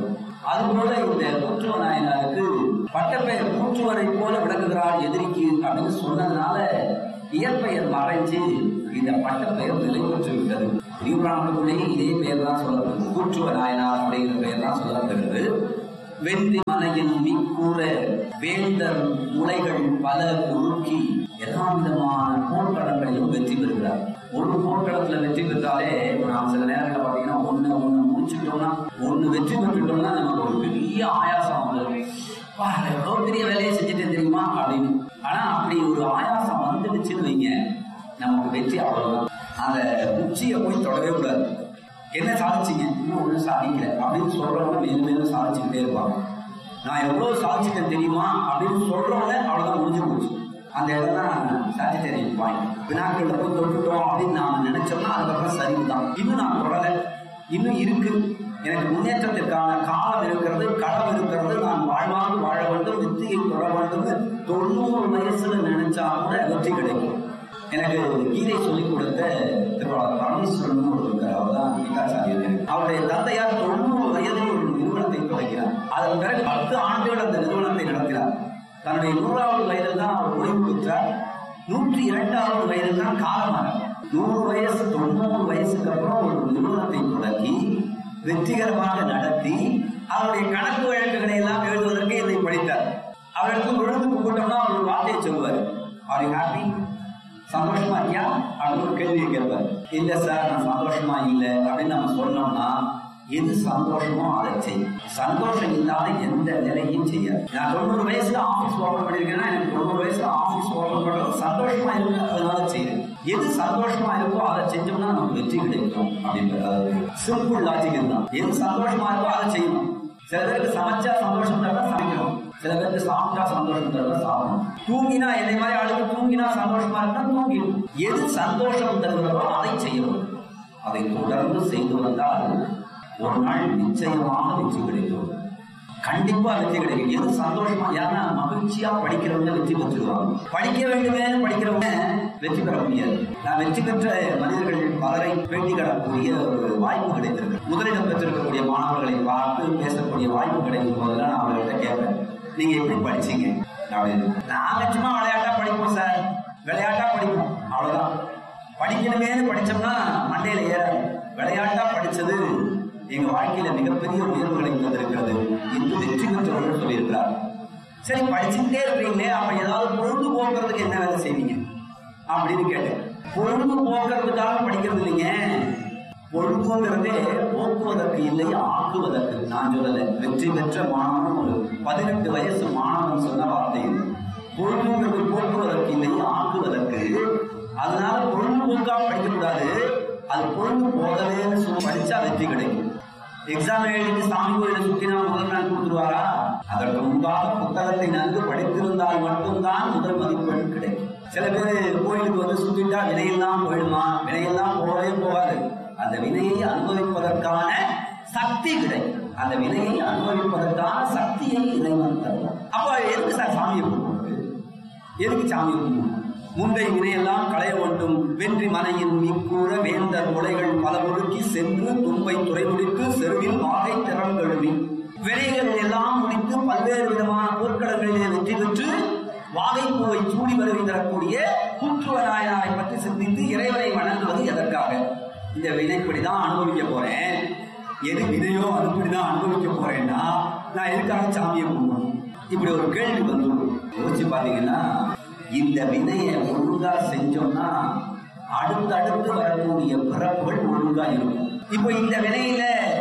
அதுபோல இந்த கூற்றுவ நாயனாருக்கு பட்டப்பெயர் கூற்றுவரை போல விளக்குகிறார் எதிரிக்கு அப்படின்னு சொன்னதுனால இயற்பெயர் மறைஞ்சு இந்த பட்டப்பெயர் நிலை பெற்று விட்டது பெரியபுராணத்துக்குள்ளேயே இதே பெயர் தான் சொல்லப்படுது கூற்றுவ நாயனார் அப்படிங்கிற பெயர் தான் சொல்லப்படுகிறது வெற்றி மனையில் மிக்கூற வேந்தர் முளைகள் பல உருக்கி எல்லா விதமான போர்க்களங்களிலும் வெற்றி பெறுகிறார் ஒரு போர்க்களத்துல வெற்றி பெற்றாலே நாம் சில நேரங்களில் பார்த்தீங்கன்னா ஒண்ணு ஒண்ணு முடிச்சுட்டோம்னா ஒண்ணு வெற்றி பெற்றுட்டோம்னா நமக்கு ஒரு பெரிய ஆயாசம் வரும் வா எவ்வளவு பெரிய வேலையை செஞ்சுட்டேன் தெரியுமா அப்படின்னு ஆனா அப்படி ஒரு ஆயாசம் வந்துடுச்சுன்னு வைங்க நமக்கு வெற்றி அவ்வளவுதான் அந்த உச்சியை போய் தொடவே கூடாது என்ன சாதிச்சீங்க இன்னும் ஒன்றும் சாதிக்கல அப்படின்னு சொல்றவங்க மேலும் மேலும் சாதிச்சுக்கிட்டே இருப்பாங்க நான் எவ்வளவு சாதிச்சிட்டேன் தெரியுமா அப்படின்னு சொல்றவங்க அவ்வளவுதான் முடிஞ்சு போச்சு அந்த இடம் தான் சாட்டிட்டேரியன் பாயிண்ட் வினாக்கள்ல போய் தொட்டுட்டோம் அப்படின்னு நாம நினைச்சோம்னா அதுக்கப்புறம் சரிவு தான் இன்னும் நான் தொடல இன்னும் இருக்கு எனக்கு முன்னேற்றத்திற்கான காலம் இருக்கிறது களம் இருக்கிறது நான் வாழ்வாங்கு வாழ வேண்டும் வெற்றியை தொட வேண்டும் தொண்ணூறு வயசுல நினைச்சா கூட வெற்றி கிடைக்கும் எனக்கு கீதை சொல்லிக் கொடுத்த திருவாளர் பரமேஸ்வரன் ஒரு இருக்கார் அவர் தான் கீதாச்சாரியர் அவருடைய தந்தையார் தொண்ணூறு வயதில் ஒரு நிறுவனத்தை தொடங்கினார் அதன் பிறகு பத்து ஆண்டுகள் அந்த நிறுவனத்தை நடத்தினார் தன்னுடைய நூறாவது வயதில் தான் அவர் ஓய்வு பெற்றார் நூற்றி இரண்டாவது வயதில் தான் காலமானார் நூறு வயசு தொண்ணூறு வயசுக்கு அப்புறம் ஒரு நிறுவனத்தை தொடங்கி வெற்றிகரமாக நடத்தி அவருடைய கணக்கு வழக்குகளை எல்லாம் எழுதுவதற்கு இதை படித்தார் அவருக்கு விழுந்து கும்பிட்டோம்னா அவர் ஒரு வார்த்தையை சொல்லுவார் அவர் ஹாப்பி சந்தோஷமா இருக்கியா அப்படின்னு ஒரு கேள்வியை கேட்பார் இல்ல சார் நான் சந்தோஷமா இல்லை அப்படின்னு நம்ம சொன்னோம்னா எது சந்தோஷமோ அதை செய் சந்தோஷம் இல்லாத எந்த வேலையும் செய்யாது நான் தொண்ணூறு வயசுல ஆபீஸ் ஓபன் பண்ணிருக்கேன்னா எனக்கு தொண்ணூறு வயசுல ஆபீஸ் ஓபன் பண்றது சந்தோஷமா இருக்கு அதனால செய்யுது எது சந்தோஷமா இருக்கோ அதை செஞ்சோம்னா நமக்கு வெற்றி கிடைக்கும் அப்படின்றது சிம்பிள் லாஜிக் தான் எது சந்தோஷமா இருக்கோ அதை செய்யணும் சில பேருக்கு சமைச்சா சந்தோஷம் தரதா சமைக்கணும் சில பேருக்கு சாப்பிட்டா சந்தோஷம் தரதா சாப்பிடணும் தூங்கினா என்னை மாதிரி ஆளுக்கு தூங்கினா சந்தோஷமா இருந்தா தூங்கிடும் எது சந்தோஷம் தருகிறதோ அதை செய்யணும் அதை தொடர்ந்து செய்து வந்தால் ஒரு நாள் நிச்சயமாக வெற்றி கிடைக்கும் கண்டிப்பா வெற்றி கிடைக்கும் எது சந்தோஷமா ஏன்னா மகிழ்ச்சியா படிக்கிறவங்க வெற்றி பெற்றுடுவாங்க படிக்க வேண்டுமே படிக்கிறவங்க வெற்றி பெற முடியாது நான் வெற்றி பெற்ற மனிதர்கள் பலரை பேட்டி காணக்கூடிய ஒரு வாய்ப்பு கிடைத்திருக்கு முதலிடம் பெற்றிருக்கக்கூடிய மாணவர்களை பார்த்து பேசக்கூடிய வாய்ப்பு கிடைக்கும் போதெல்லாம் நான் அவர்கள்ட்ட கேட்பேன் நீங்க எப்படி படிச்சீங்க அப்படின்னு நாங்க சும்மா விளையாட்டா படிப்போம் சார் விளையாட்டா படிப்போம் அவ்வளவுதான் படிக்கணுமேனு படிச்சோம்னா மண்டையில ஏறாது விளையாட்டா படிச்சது எங்க வாழ்க்கையில மிகப்பெரிய உயர்வுகளை தந்திருக்கிறது என்று வெற்றி பெற்றவர்கள் சொல்லியிருக்கிறார் சரி படிச்சுக்கிட்டே இருக்கிறீங்களே அப்ப ஏதாவது பொழுது போக்குறதுக்கு என்ன வேலை செய்வீங்க அப்படின்னு கேட்டேன் பொழுது போக்குறதுக்காக படிக்கிறது இல்லைங்க பொழுதுங்கிறதே போக்குவதற்கு இல்லை ஆக்குவதற்கு நான் சொல்லல வெற்றி பெற்ற மாணவன் ஒரு பதினெட்டு வயசு மாணவன் சொன்ன வார்த்தை இது. பொழுதுங்கிறது போக்குவதற்கு இல்லை ஆக்குவதற்கு அதனால பொழுதுபோக்கா படிக்க கூடாது அது பொழுது போகலேன்னு சொல்லி படிச்சா வெற்றி கிடைக்கும் எக்ஸாம் எழுதி சாமி கோயில சுத்தினா முதல் நாள் கொடுத்துருவாரா அதற்கு முன்பாக புத்தகத்தை நன்கு படித்திருந்தால் மட்டும்தான் முதல் மதிப்பெண் கிடைக்கும் சில பேர் கோயிலுக்கு வந்து சுத்திட்டா வினையெல்லாம் போயிடுமா வினையெல்லாம் போகவே போகாது அந்த வினையை அனுபவிப்பதற்கான சக்தி கிடைக்கும் அந்த வினையை அனுபவிப்பதற்கான சக்தியை இறைவன் தருவார் அப்ப எதுக்கு சார் சாமியை கும்பிடுறது எதுக்கு சாமியை கும்பிடணும் முந்தை வினையெல்லாம் களைய வேண்டும் வென்றி மனையின் மீக்கூற வேந்தர் முளைகள் பல முழுக்கி சென்று தும்பை துறை முடித்து செருவில் வாகை திறம் கழுவி வினைகள் எல்லாம் முடித்து பல்வேறு விதமான போர்க்களங்களிலே வெற்றி பெற்று வாகைப்பூவை சூடி வருகை தரக்கூடிய கூற்றுவ நாயனாரை பற்றி சிந்தித்து இறைவனை வணங்குவது எதற்காக இந்த வினைப்படிதான் அனுபவிக்க போறேன் எது வினையோ அதுபடிதான் அனுபவிக்க போறேன்னா நான் எதுக்காக சாமியை கும்பிடணும் இப்படி ஒரு கேள்வி வந்து யோசிச்சு பாத்தீங்கன்னா இந்த வினையை ஒழுங்கா செஞ்சோம்னா அடுத்தடுத்து வரக்கூடிய பிறப்புகள் ஒழுங்கா இருக்கும் இப்போ இந்த வினையில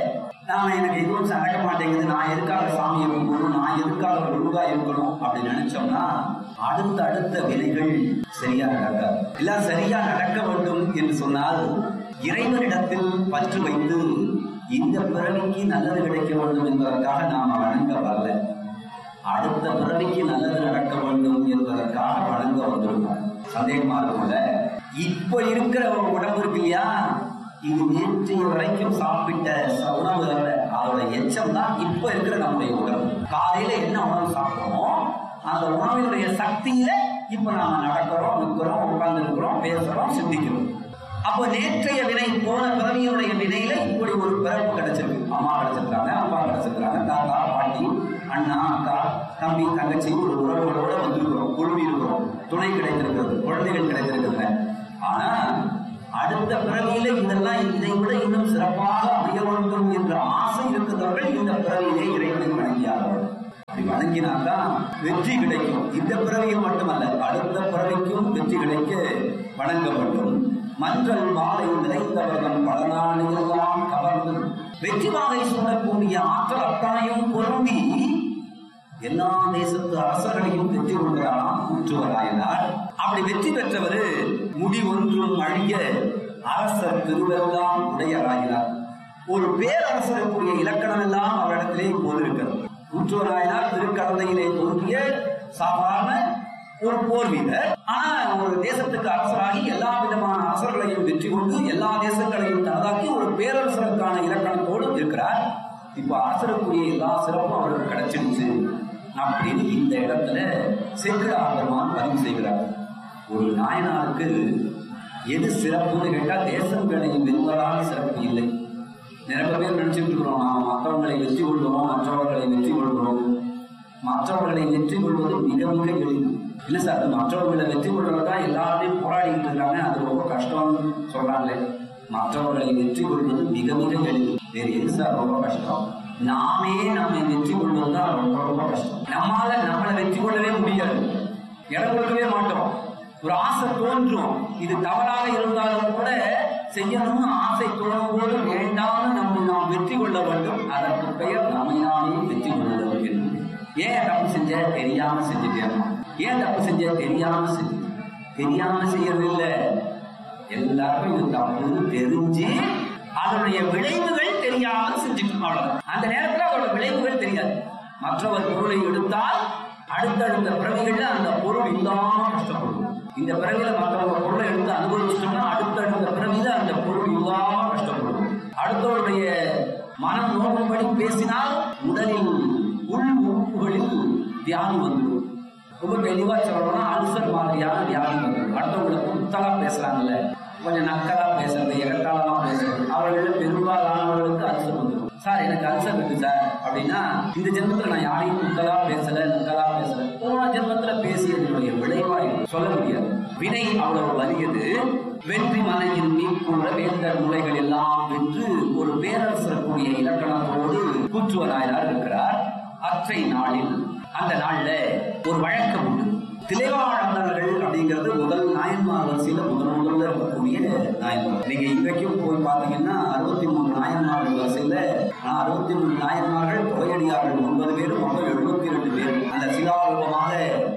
நாம எனக்கு எதுவும் நடக்க மாட்டேங்குது நான் எதுக்காக சாமியை கும்பிடணும் நான் எதுக்காக ஒழுங்கா இருக்கணும் அப்படின்னு நினைச்சோம்னா அடுத்த அடுத்த வினைகள் சரியா நடக்காது எல்லாம் சரியா நடக்க வேண்டும் என்று சொன்னால் இறைவனிடத்தில் பற்று வைத்து இந்த பிறவிக்கு நல்லது கிடைக்க வேண்டும் என்பதற்காக நாம் வணங்க வரல அடுத்த பிறவிக்கு நல்லது நடக்க வேண்டும் என்பதற்காக வழங்க வந்திருக்கோம் சந்தேகமா இருக்கும்ல இப்ப இருக்கிற உடம்பு இருக்கு இல்லையா இது நேற்றைய வரைக்கும் சாப்பிட்ட ச- உணவு அல்ல அதோட எச்சம் தான் இப்ப இருக்கிற நம்முடைய உடம்பு காலையில என்ன உணவு சாப்பிடுறோமோ அந்த உணவினுடைய சக்தியில இப்ப நாம நடக்கிறோம் நிற்கிறோம் உட்கார்ந்து இருக்கிறோம் பேசுறோம் சிந்திக்கிறோம் அப்போ நேற்றைய வினை போன பிறவியினுடைய வினையில இப்படி ஒரு பிறப்பு கிடைச்சிருக்கு அம்மா கிடைச்சிருக்காங்க அப்பா கிடைச்சிருக்காங்க தாத்தா பாட்டி அண்ணா அக்கா தம்பி தங்கச்சி ஒரு உறவுகளோட வந்திருக்கிறோம் குழுமி இருக்கிறோம் துணை கிடைத்திருக்கிறது குழந்தைகள் கிடைத்திருக்கிறது ஆனா அடுத்த பிறவியில இதெல்லாம் இதை விட இன்னும் சிறப்பாக அமைய வேண்டும் என்ற ஆசை இருக்கிறவர்கள் இந்த பிறவியிலே இறைவனை வணங்கியார்கள் அப்படி வணங்கினால்தான் வெற்றி கிடைக்கும் இந்த பிறவியில் மட்டுமல்ல அடுத்த பிறவிக்கும் வெற்றி கிடைக்க வணங்க வேண்டும் மஞ்சள் மாலை நிறைந்தவர்கள் பல நாளெல்லாம் கவர்ந்து வெற்றி மாலை சூடக்கூடிய ஆற்றல் அத்தனையும் பொருந்தி எல்லா தேசத்து அரசர்களையும் வெற்றி கொள்கிறாராம் கூற்றுவராயினார் அப்படி வெற்றி பெற்றவர் முடி ஒன்றும் அழிய அரசர் திருவெல்லாம் உடையராயினார் ஒரு பேரரசருக்குரிய இலக்கணம் எல்லாம் அவரிடத்திலே இப்போது இருக்கிறது கூற்றுவராயினார் திருக்கடந்தையிலே தோன்றிய சாதாரண ஒரு போர் வீரர் ஆனா ஒரு தேசத்துக்கு அரசராகி எல்லா விதமான அரசர்களையும் வெற்றி கொண்டு எல்லா தேசங்களையும் தனதாக்கி ஒரு பேரரசருக்கான இலக்கணத்தோடு இருக்கிறார் இப்ப அரசருக்குரிய எல்லா சிறப்பும் அவருக்கு கிடைச்சிருச்சு அப்படின்னு இந்த இடத்துல சேக்கிரார் பெருமான் பதிவு செய்கிறார் ஒரு நாயனாருக்கு எது சிறப்புன்னு கேட்டா தேசங்களை வெல்வதால் சிறப்பு இல்லை நிறைய பேர் நினைச்சிட்டு இருக்கிறோம் நாம் மற்றவங்களை வெற்றி கொள்கிறோம் மற்றவர்களை வெற்றி கொள்கிறோம் மற்றவர்களை வெற்றி கொள்வது மிக மிக எளிது இல்ல சார் அது மற்றவர்களை வெற்றி கொள்வதற்காக எல்லாருமே போராடிட்டு இருக்காங்க அது ரொம்ப கஷ்டம்னு சொல்றாங்களே மற்றவர்களை வெற்றி கொள்வது மிக மிக எளிது வேறு எது சார் ரொம்ப கஷ்டம் நாமே நம்மை வெற்றி கொள்வதுதான் ரொம்ப ரொம்ப கஷ்டம் நம்மால நம்மளை வெற்றி கொள்ளவே முடியாது இடம் கொடுக்கவே மாட்டோம் ஒரு ஆசை தோன்றும் இது தவறாக இருந்தாலும் கூட செய்யணும்னு ஆசை தோணும் போது வேண்டாம்னு நம்ம நாம் வெற்றி கொள்ள வேண்டும் அதற்கு பெயர் நம்மையானே வெற்றி கொள்ளுதல் என்று ஏன் தப்பு செஞ்ச தெரியாம செஞ்சுட்டேன் ஏன் தப்பு செஞ்ச தெரியாம செஞ்சு தெரியாம செய்யறது இல்ல எல்லாருக்கும் இது தப்புன்னு தெரிஞ்சு அதனுடைய விளைவுகள் தெரியாமல் செஞ்சுட்டு அவ்வளவு அந்த நேரத்துல அதோட விளைவுகள் தெரியாது மற்றவர் பொருளை எடுத்தால் அடுத்தடுத்த பிறவிகள்ல அந்த பொருள் இல்லாம கஷ்டப்படும் இந்த பிறவியில மற்றவங்க பொருளை எடுத்து அனுபவிச்சிட்டோம்னா அடுத்தடுத்த பிறவியில அந்த பொருள் இல்லாம கஷ்டப்படும் அடுத்தவருடைய மனம் நோக்கும்படி பேசினால் உடலில் உள் உறுப்புகளில் வியாதி வந்துடும் ரொம்ப தெளிவா சொல்லணும்னா அல்சர் மாதிரியான வியாதி வந்துடும் அடுத்தவங்களை குத்தலா பேசுறாங்கல்ல கொஞ்சம் நக்கலா பேசுறது இரட்டாளமா பேசுறது அவர்கள் பெரும்பாலானவர்களுக்கு அல்சர் வந்துடும் சார் எனக்கு அல்சர் இருக்கு சார் அப்படின்னா இந்த ஜென்மத்துல நான் யாரையும் குத்தலா பேசல நக்கலா பேசல போன ஜென்மத்துல பேசியதனுடைய விளைவாய் சொல்ல முடியாது வினை அவ்வளவு வலியது வெற்றி மலையில் நீக்கூற வேந்தர் முறைகள் எல்லாம் வென்று ஒரு பேரரசருக்குரிய இலக்கணத்தோடு கூற்றுவராயரார் இருக்கிறார் அற்றை நாளில் அந்த நாள்ல ஒரு வழக்கம் உண்டு திளைவாழந்தர்கள் அப்படிங்கிறது முதல் நாயன்மார் வரிசையில முதல் முதல்ல இருக்கக்கூடிய நாயன்மார் நீங்க இன்றைக்கும் போய் பாத்தீங்கன்னா அறுபத்தி மூணு நாயன்மார்கள் வரிசையில ஆனா அறுபத்தி மூணு நாயன்மார்கள் தொகையடியார்கள் ஒன்பது பேர் மொத்தம் எழுபத்தி ரெண்டு பேர் அந்த சிலாரூபமாக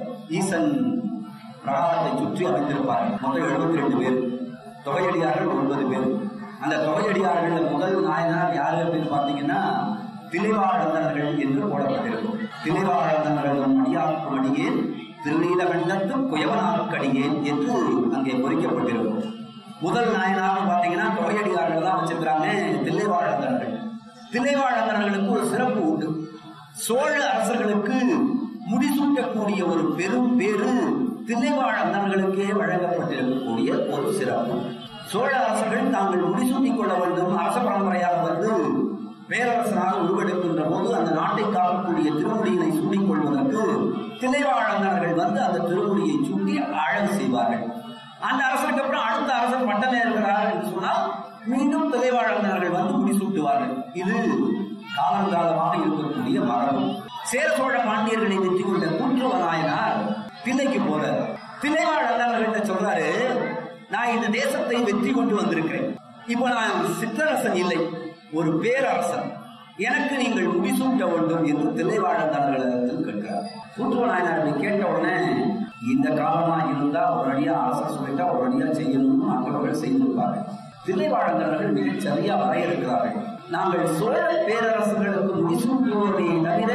ஈசன் பிரகாரத்தை சுற்றி அமைந்திருப்பார்கள் மொத்தம் எழுபத்தி ரெண்டு பேர் தொகையடியார்கள் ஒன்பது பேர் அந்த தொகையடியார்கள் முதல் நாயனார் யாரு அப்படின்னு பாத்தீங்கன்னா திளைவாழந்தர்கள் என்று போடப்பட்டிருக்கும் திளைவாழந்தர்கள் அடியாக்கும் அடியேன் திருநீலகண்டத்தும் குயவனாக்கடியேன் என்று அங்கே பொறிக்கப்பட்டிருக்கும் முதல் நாயனார் பாத்தீங்கன்னா தொகையடியார்கள் தான் வச்சிருக்கிறாங்க தில்லைவாழந்தர்கள் தில்லைவாழந்தர்களுக்கு ஒரு சிறப்பு உண்டு சோழ அரசர்களுக்கு முடிசூட்டக்கூடிய ஒரு பெரும் பேரு தில்லைவாழந்தர்களுக்கே வழங்கப்பட்டிருக்கக்கூடிய ஒரு சிறப்பு சோழ அரசர்கள் தாங்கள் முடிசூட்டிக் கொள்ள வேண்டும் அரச பரம்பரையாக வந்து பேரரசனாக உருவெடுக்கின்ற போது அந்த நாட்டை காக்கக்கூடிய திருமுடியினை சூடிக் கொள்வதற்கு திளைவாழந்தர்கள் வந்து அந்த திருமுடியை சூட்டி அழகு செய்வார்கள் அந்த அரசனுக்கு அப்புறம் அடுத்த அரசர் பட்டம் ஏறுகிறார் என்று சொன்னால் மீண்டும் திளைவாழந்தர்கள் வந்து முடிசூட்டுவார்கள் இது காலங்காலமாக இருக்கக்கூடிய மரபு சேர சோழ பாண்டியர்களை வெற்றி கொண்ட கூற்றுவராயனார் தில்லைக்கு போறார் திளைவாழந்தர்கள்ட்ட சொல்றாரு நான் இந்த தேசத்தை வெற்றி கொண்டு வந்திருக்கிறேன் இப்போ நான் சிற்றரசன் இல்லை ஒரு பேரரசன் எனக்கு நீங்கள் முடிசூட்ட வேண்டும் என்று தில்லைவாழந்தர்களிடத்தில் கேட்கிறார் கூற்றுவநாயனார் கேட்ட உடனே இந்த காலமா இருந்தா உடனடியா அரசர் சொல்லிட்டா உடனடியா செய்யணும்னு மற்றவர்கள் செய்திருப்பார்கள் தில்லைவாழந்தர்கள் மிகச் சரியா வரையறுக்கிறார்கள் நாங்கள் சோழ பேரரசுகளுக்கு முடிசூட்டுவோரை தவிர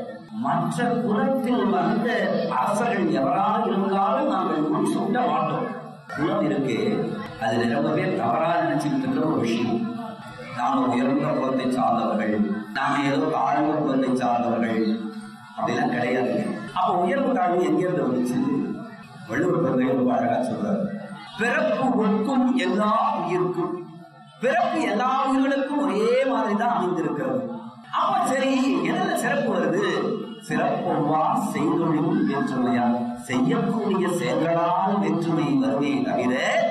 மற்ற குலத்தில் வந்த அரசர்கள் எவராக இருந்தாலும் நாங்கள் முடிசூட்ட மாட்டோம் குலம் இருக்கு அது ரொம்ப பேர் தவறா நினைச்சுக்கிட்டு இருக்கிற ஒரு விஷயம் நாம் உயர்ந்த குலத்தை சார்ந்தவர்கள் நாம் ஏதோ தாழ்ந்த குலத்தை சார்ந்தவர்கள் அப்படிலாம் கிடையாது அப்ப உயர்வு தாழ்வு எங்கிருந்து வந்துச்சு வள்ளுவர் பிறந்தை ரொம்ப அழகா சொல்றாரு பிறப்பு ஒக்கும் எல்லா உயிருக்கும் பிறப்பு எல்லா உயிர்களுக்கும் ஒரே மாதிரி தான் அமைந்திருக்கிறது அப்ப சரி என்ன சிறப்பு வருது சிறப்புவா செய்தொழில் வேற்றுமையா செய்யக்கூடிய செயல்களால் வேற்றுமை வருமே தவிர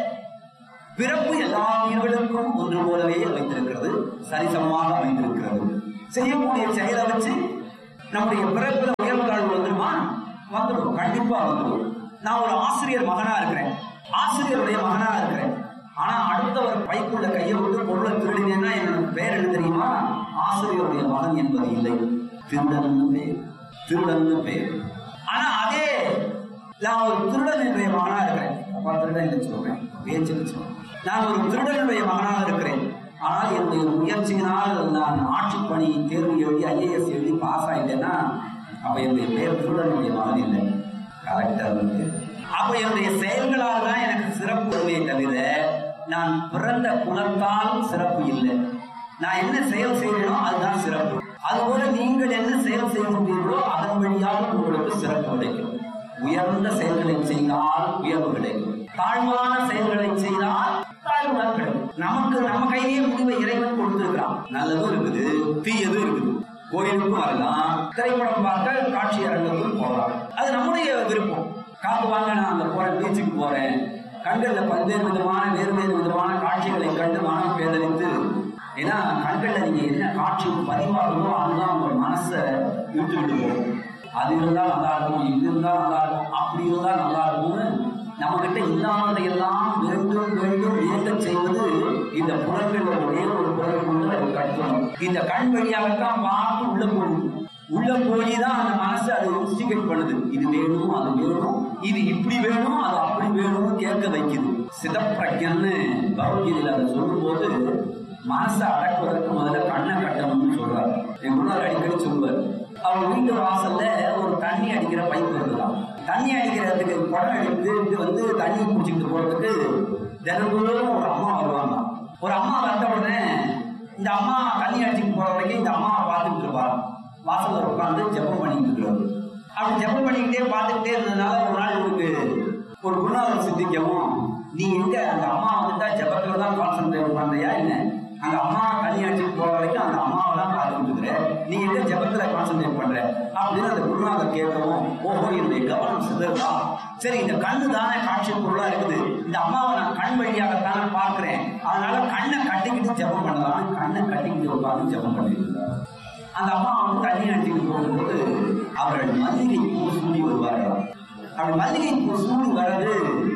பிறப்பு எல்லா உயிர்களுக்கும் ஒன்று போலவே அமைந்திருக்கிறது சரிசமமாக அமைந்திருக்கிறது செய்யக்கூடிய செயலை வச்சு நம்முடைய பிறப்புல உயர்வு தாழ்வு வந்துருமா வந்துடும் கண்டிப்பா வந்துடும் நான் ஒரு ஆசிரியர் மகனா இருக்கிறேன் ஆசிரியருடைய மகனா இருக்கிறேன் ஆனா அடுத்தவர் பைக்குள்ள கையை விட்டு பொருளை திருடினேன்னா என்னோட பேர் என்ன தெரியுமா ஆசிரியருடைய மகன் என்பது இல்லை திருடன் பேர் திருடன் பேர் ஆனா அதே நான் ஒரு திருடனுடைய மகனா இருக்கிறேன் அப்பா திருடன் இல்லை சொல்றேன் பேச்சு சொல்றேன் நான் ஒரு திருடனுடைய மகனாக இருக்கிறேன் ஆனால் என்னுடைய முயற்சியினால் நான் ஆட்சி பணி தேர்வு எழுதி ஐஏஎஸ் எழுதி பாஸ் ஆயிட்டேன்னா அப்ப என்னுடைய பேர் திருடனுடைய மகன் இல்லை கரெக்டா இருக்கு அப்ப என்னுடைய செயல்களால் தான் எனக்கு சிறப்பு வருமே தவிர நான் பிறந்த குணத்தால் சிறப்பு இல்லை நான் என்ன செயல் செய்யறேனோ அதுதான் சிறப்பு அதுபோல நீங்கள் என்ன செயல் செய்கின்றீர்களோ அதன் வழியாக உங்களுக்கு சிறப்பு கிடைக்கும் உயர்ந்த செயல்களை செய்தால் உயர்வு கிடைக்கும் தாழ்வான செயல்களை செய்தால் தாழ்வுதான் கிடைக்கும் நமக்கு நம்ம கையிலேயே முடிவை இறைவன் கொடுத்திருக்கிறான் நல்லதும் இருக்குது தீயதும் இருக்குது கோயிலுக்கும் வரலாம் திரைப்படம் பார்க்க காட்சி அரங்கத்துக்கும் போகலாம் அது நம்முடைய விருப்பம் காத்து வாங்க நான் அங்க போறேன் பீச்சுக்கு போறேன் கண்கள்ல பல்வேறு விதமான வேறு வேறு விதமான காட்சிகளை கண்டு மனம் பேதலித்து ஏன்னா கண்கள்ல நீங்க என்ன காட்சி பதிவாகுதோ அதுதான் உங்க மனசை இழுத்து விட்டு போகும் அது இருந்தா நல்லா இருக்கும் இது இருந்தா நல்லா இருக்கும் அப்படி இருந்தா நல்லா இருக்கும்னு நம்ம கிட்ட இல்லாததை எல்லாம் வேண்டும் வேண்டும் இயக்க செய்வது இந்த புறங்கள் ஒரே ஒரு புறம் கொண்டு அது கட்டணும் இந்த கண் வழியாகத்தான் பார்த்து உள்ள போகுது உள்ள போய் தான் அந்த மனசு அதை இன்ஸ்டிகேட் பண்ணுது இது வேணும் அது வேணும் இது இப்படி வேணும் அது அப்படி வேணும்னு கேட்க வைக்குது சிதப்பிரஜன்னு பகவத்கீதையில அதை சொல்லும் போது மனசை அடக்குவதற்கு முதல்ல கண்ணை கட்டணும்னு சொல்றாரு என் முன்னாள் அடிக்கடி சொல்லுவார் அவர் வீட்டு வாசல்ல ஒரு தண்ணி அடிக்கிற பைப் இருக்கலாம் தண்ணி அடிக்கிறதுக்கு குடம் எடுத்து இது வந்து தண்ணி குடிச்சிட்டு போறதுக்கு தினந்தோறும் ஒரு அம்மா வருவாங்க ஒரு அம்மா வந்த உடனே இந்த அம்மா தண்ணி அடிச்சுட்டு போற வரைக்கும் இந்த அம்மாவை பார்த்துட்டு இருப்பாரு வாசல்ல உட்காந்து ஜெபம் பண்ணிட்டு இருக்கிறாரு அப்படி ஜெபம் பண்ணிக்கிட்டே பார்த்துக்கிட்டே இருந்ததுனால ஒரு நாள் இவருக்கு ஒரு குருநாதர் சித்திக்கவும் நீ எங்க அந்த அம்மா வந்துட்டா ஜெபத்துல தான் கான்சென்ட்ரேட் பண்றியா என்ன அந்த அம்மா தண்ணி அடிச்சுட்டு போற வரைக்கும் அந்த அம்மாவை தான் பார்த்துட்டு இருக்கிற நீ எங்க ஜெபத்துல கான்சென்ட்ரேட் பண்ற அப்படின்னு அந்த குருநாதர் கேட்கவும் ஓஹோ என்னுடைய கவனம் சிதறதா சரி இந்த கண்ணு தானே காட்சி பொருளா இருக்குது இந்த அம்மாவை நான் கண் வழியாகத்தானே பார்க்கிறேன் அதனால கண்ணை கட்டிக்கிட்டு ஜெபம் பண்ணலாம் கண்ணை கட்டிக்கிட்டு உட்காந்து ஜெபம் பண்ணிட்டு இருந்தார் அந்த அம்மா வந்து தண்ணி அடிச்சுட்டு போகும்போது அவர்கள் மல்லிகை பூ சூடி வருவார்கள் அவள் மல்லிகை பூ சூடி வர்றது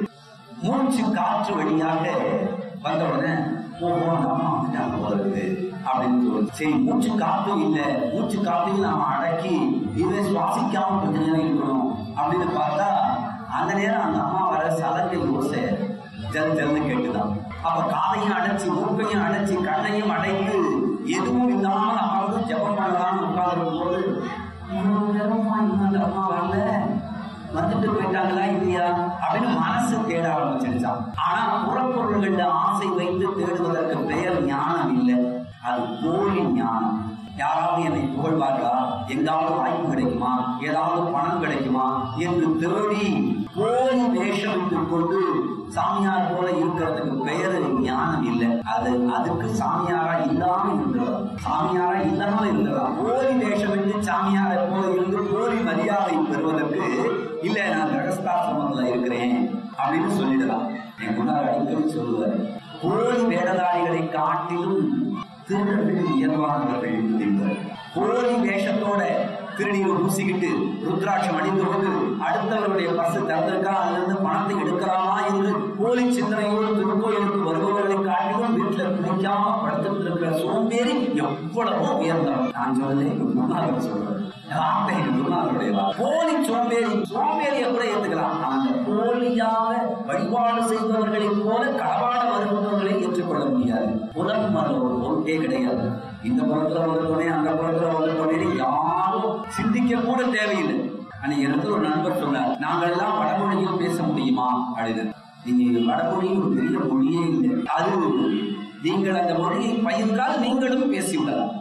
மூச்சு காற்று வழியாக வந்த உடனே ஓஹோ அந்த அம்மா வந்துட்டாங்க வருது அப்படின்னு சொல்லி சரி மூச்சு காத்தும் இல்லை மூச்சு காத்தையும் நாம அடக்கி இதை சுவாசிக்காம கொஞ்ச நேரம் இருக்கணும் அப்படின்னு பார்த்தா அந்த நேரம் அந்த அம்மா வர சலங்கை ஓசை ஜல் ஜல்னு கேட்டுதான் அப்ப காதையும் அடைச்சு மூக்கையும் அடைச்சு கண்ணையும் அடைத்து எதுவும் இல்லாமல் அமர்ந்து ஜெபம் பண்ணலாம்னு உட்கார்ந்து போது இவ்வளவு நேரமா இன்னும் அந்த அம்மா வரல வந்துட்டு போயிட்டாங்களா இல்லையா அப்படின்னு மனசு தேட ஆரம்பிச்சிருச்சான் ஆனா புறப்பொருள்கள்ல ஆசை வைத்து தேடுவதற்கு பெயர் ஞானம் இல்லை அது போலி ஞானம் யாராவது என்னை புகழ்வார்களா எங்காவது வாய்ப்பு கிடைக்குமா ஏதாவது பணம் கிடைக்குமா என்று தேடி போலி வேஷமிட்டுக் கொண்டு சாமியார் போல இருக்கிறதுக்கு பெயர் ஞானம் இல்லை அது அதுக்கு சாமியாரா இல்லாம இருக்கிறதா சாமியாரா இல்லாம இருக்கிறதா போலி வேஷமிட்டு சாமியாரை போல இருந்து போலி மரியாதை பெறுவதற்கு இல்ல நான் ரகஸ்தாசிரமத்துல இருக்கிறேன் அப்படின்னு சொல்லிடலாம் என் முன்னாள் அடிக்கடி சொல்லுவார் போலி வேடதாரிகளை காட்டிலும் திருடர்கள் உயர்வானவர்கள் என்பார் போலி வேஷத்தோட திருநீர் பூசிக்கிட்டு ருத்ராட்சம் அணிந்து கொண்டு அடுத்தவருடைய பர்சு திறந்திருக்கா அதிலிருந்து பணத்தை எடுக்கலாமா என்று போலி சிந்தனையோடு திருக்கோயிலுக்கு வருபவர்களை காட்டிலும் வீட்டுல குளிக்காம படுத்துட்டு இருக்கிற சோம்பேறி எவ்வளவோ உயர்ந்தவன் நான் சொல்லலை எங்க குருநாதர் சொல்றேன் வார்த்தை எங்க குருநாதருடைய வார்த்தை. போலி சோம்பேறி சோம்பேறியை கூட ஏத்துக்கலாம் அந்த போலியாக வழிபாடு செய்தவர்களைப் போல களவாட வருபவர்களை ஏற்றுக்கொள்ள முடியாது புலம் அது ஒரு பொருட்டே கிடையாது இந்த புறத்துல வந்துட்டோனே அந்த புறத்துல வந்துட்டோனே யாரும் சிந்திக்க கூட தேவையில்லை அன்னைக்கு எனக்கு ஒரு நண்பர் சொன்னார் நாங்கள் எல்லாம் வடமொழியில் பேச முடியுமா அப்படின்னு நீங்க வடமொழி ஒரு பெரிய மொழியே இல்லை அது நீங்கள் அந்த மொழியை பயிர்ந்தால் நீங்களும் பேசிவிடலாம்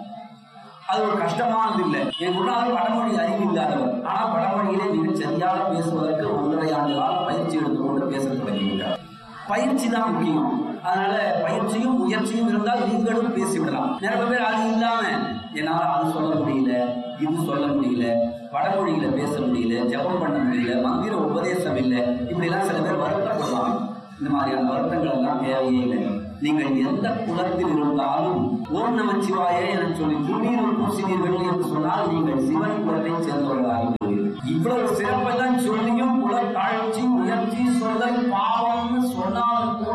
அது ஒரு கஷ்டமானது இல்லை என் குருநாதர் வடமொழி அறிவு இல்லாதவர் ஆனா வடமொழியிலே மிக சரியாக பேசுவதற்கு ஒன்றரை ஆண்டு காலம் பயிற்சி எடுத்துக்கொண்டு பேச தொடங்கிவிட்டார் பயிற்சி தான் முக்கியம் அதனால பயிற்சியும் முயற்சியும் இருந்தால் நீங்களும் பேசிவிடலாம் நிறைய பேர் அது இல்லாம என்னால அது சொல்ல முடியல இது சொல்ல முடியல வடமொழியில பேச முடியல ஜெபம் பண்ண முடியல மந்திர உபதேசம் இல்லை இப்படி எல்லாம் சில பேர் வருத்தப்படுவாங்க இந்த மாதிரியான வருத்தங்கள் எல்லாம் தேவையே இல்லை நீங்கள் எந்த குலத்தில் இருந்தாலும் ஓம் நமச்சிவாய என சொல்லி துணீர் பூசினீர்கள் என்று சொன்னால் நீங்கள் சிவன் குலத்தை சேர்ந்தவர்களாக இருக்கிறீர்கள். இவ்வளவு சிறப்பெல்லாம் சொல்லியும் குல தாழ்ச்சி முயற்சி சொல்தல் பாவம்னு சொன்னாலும் கூட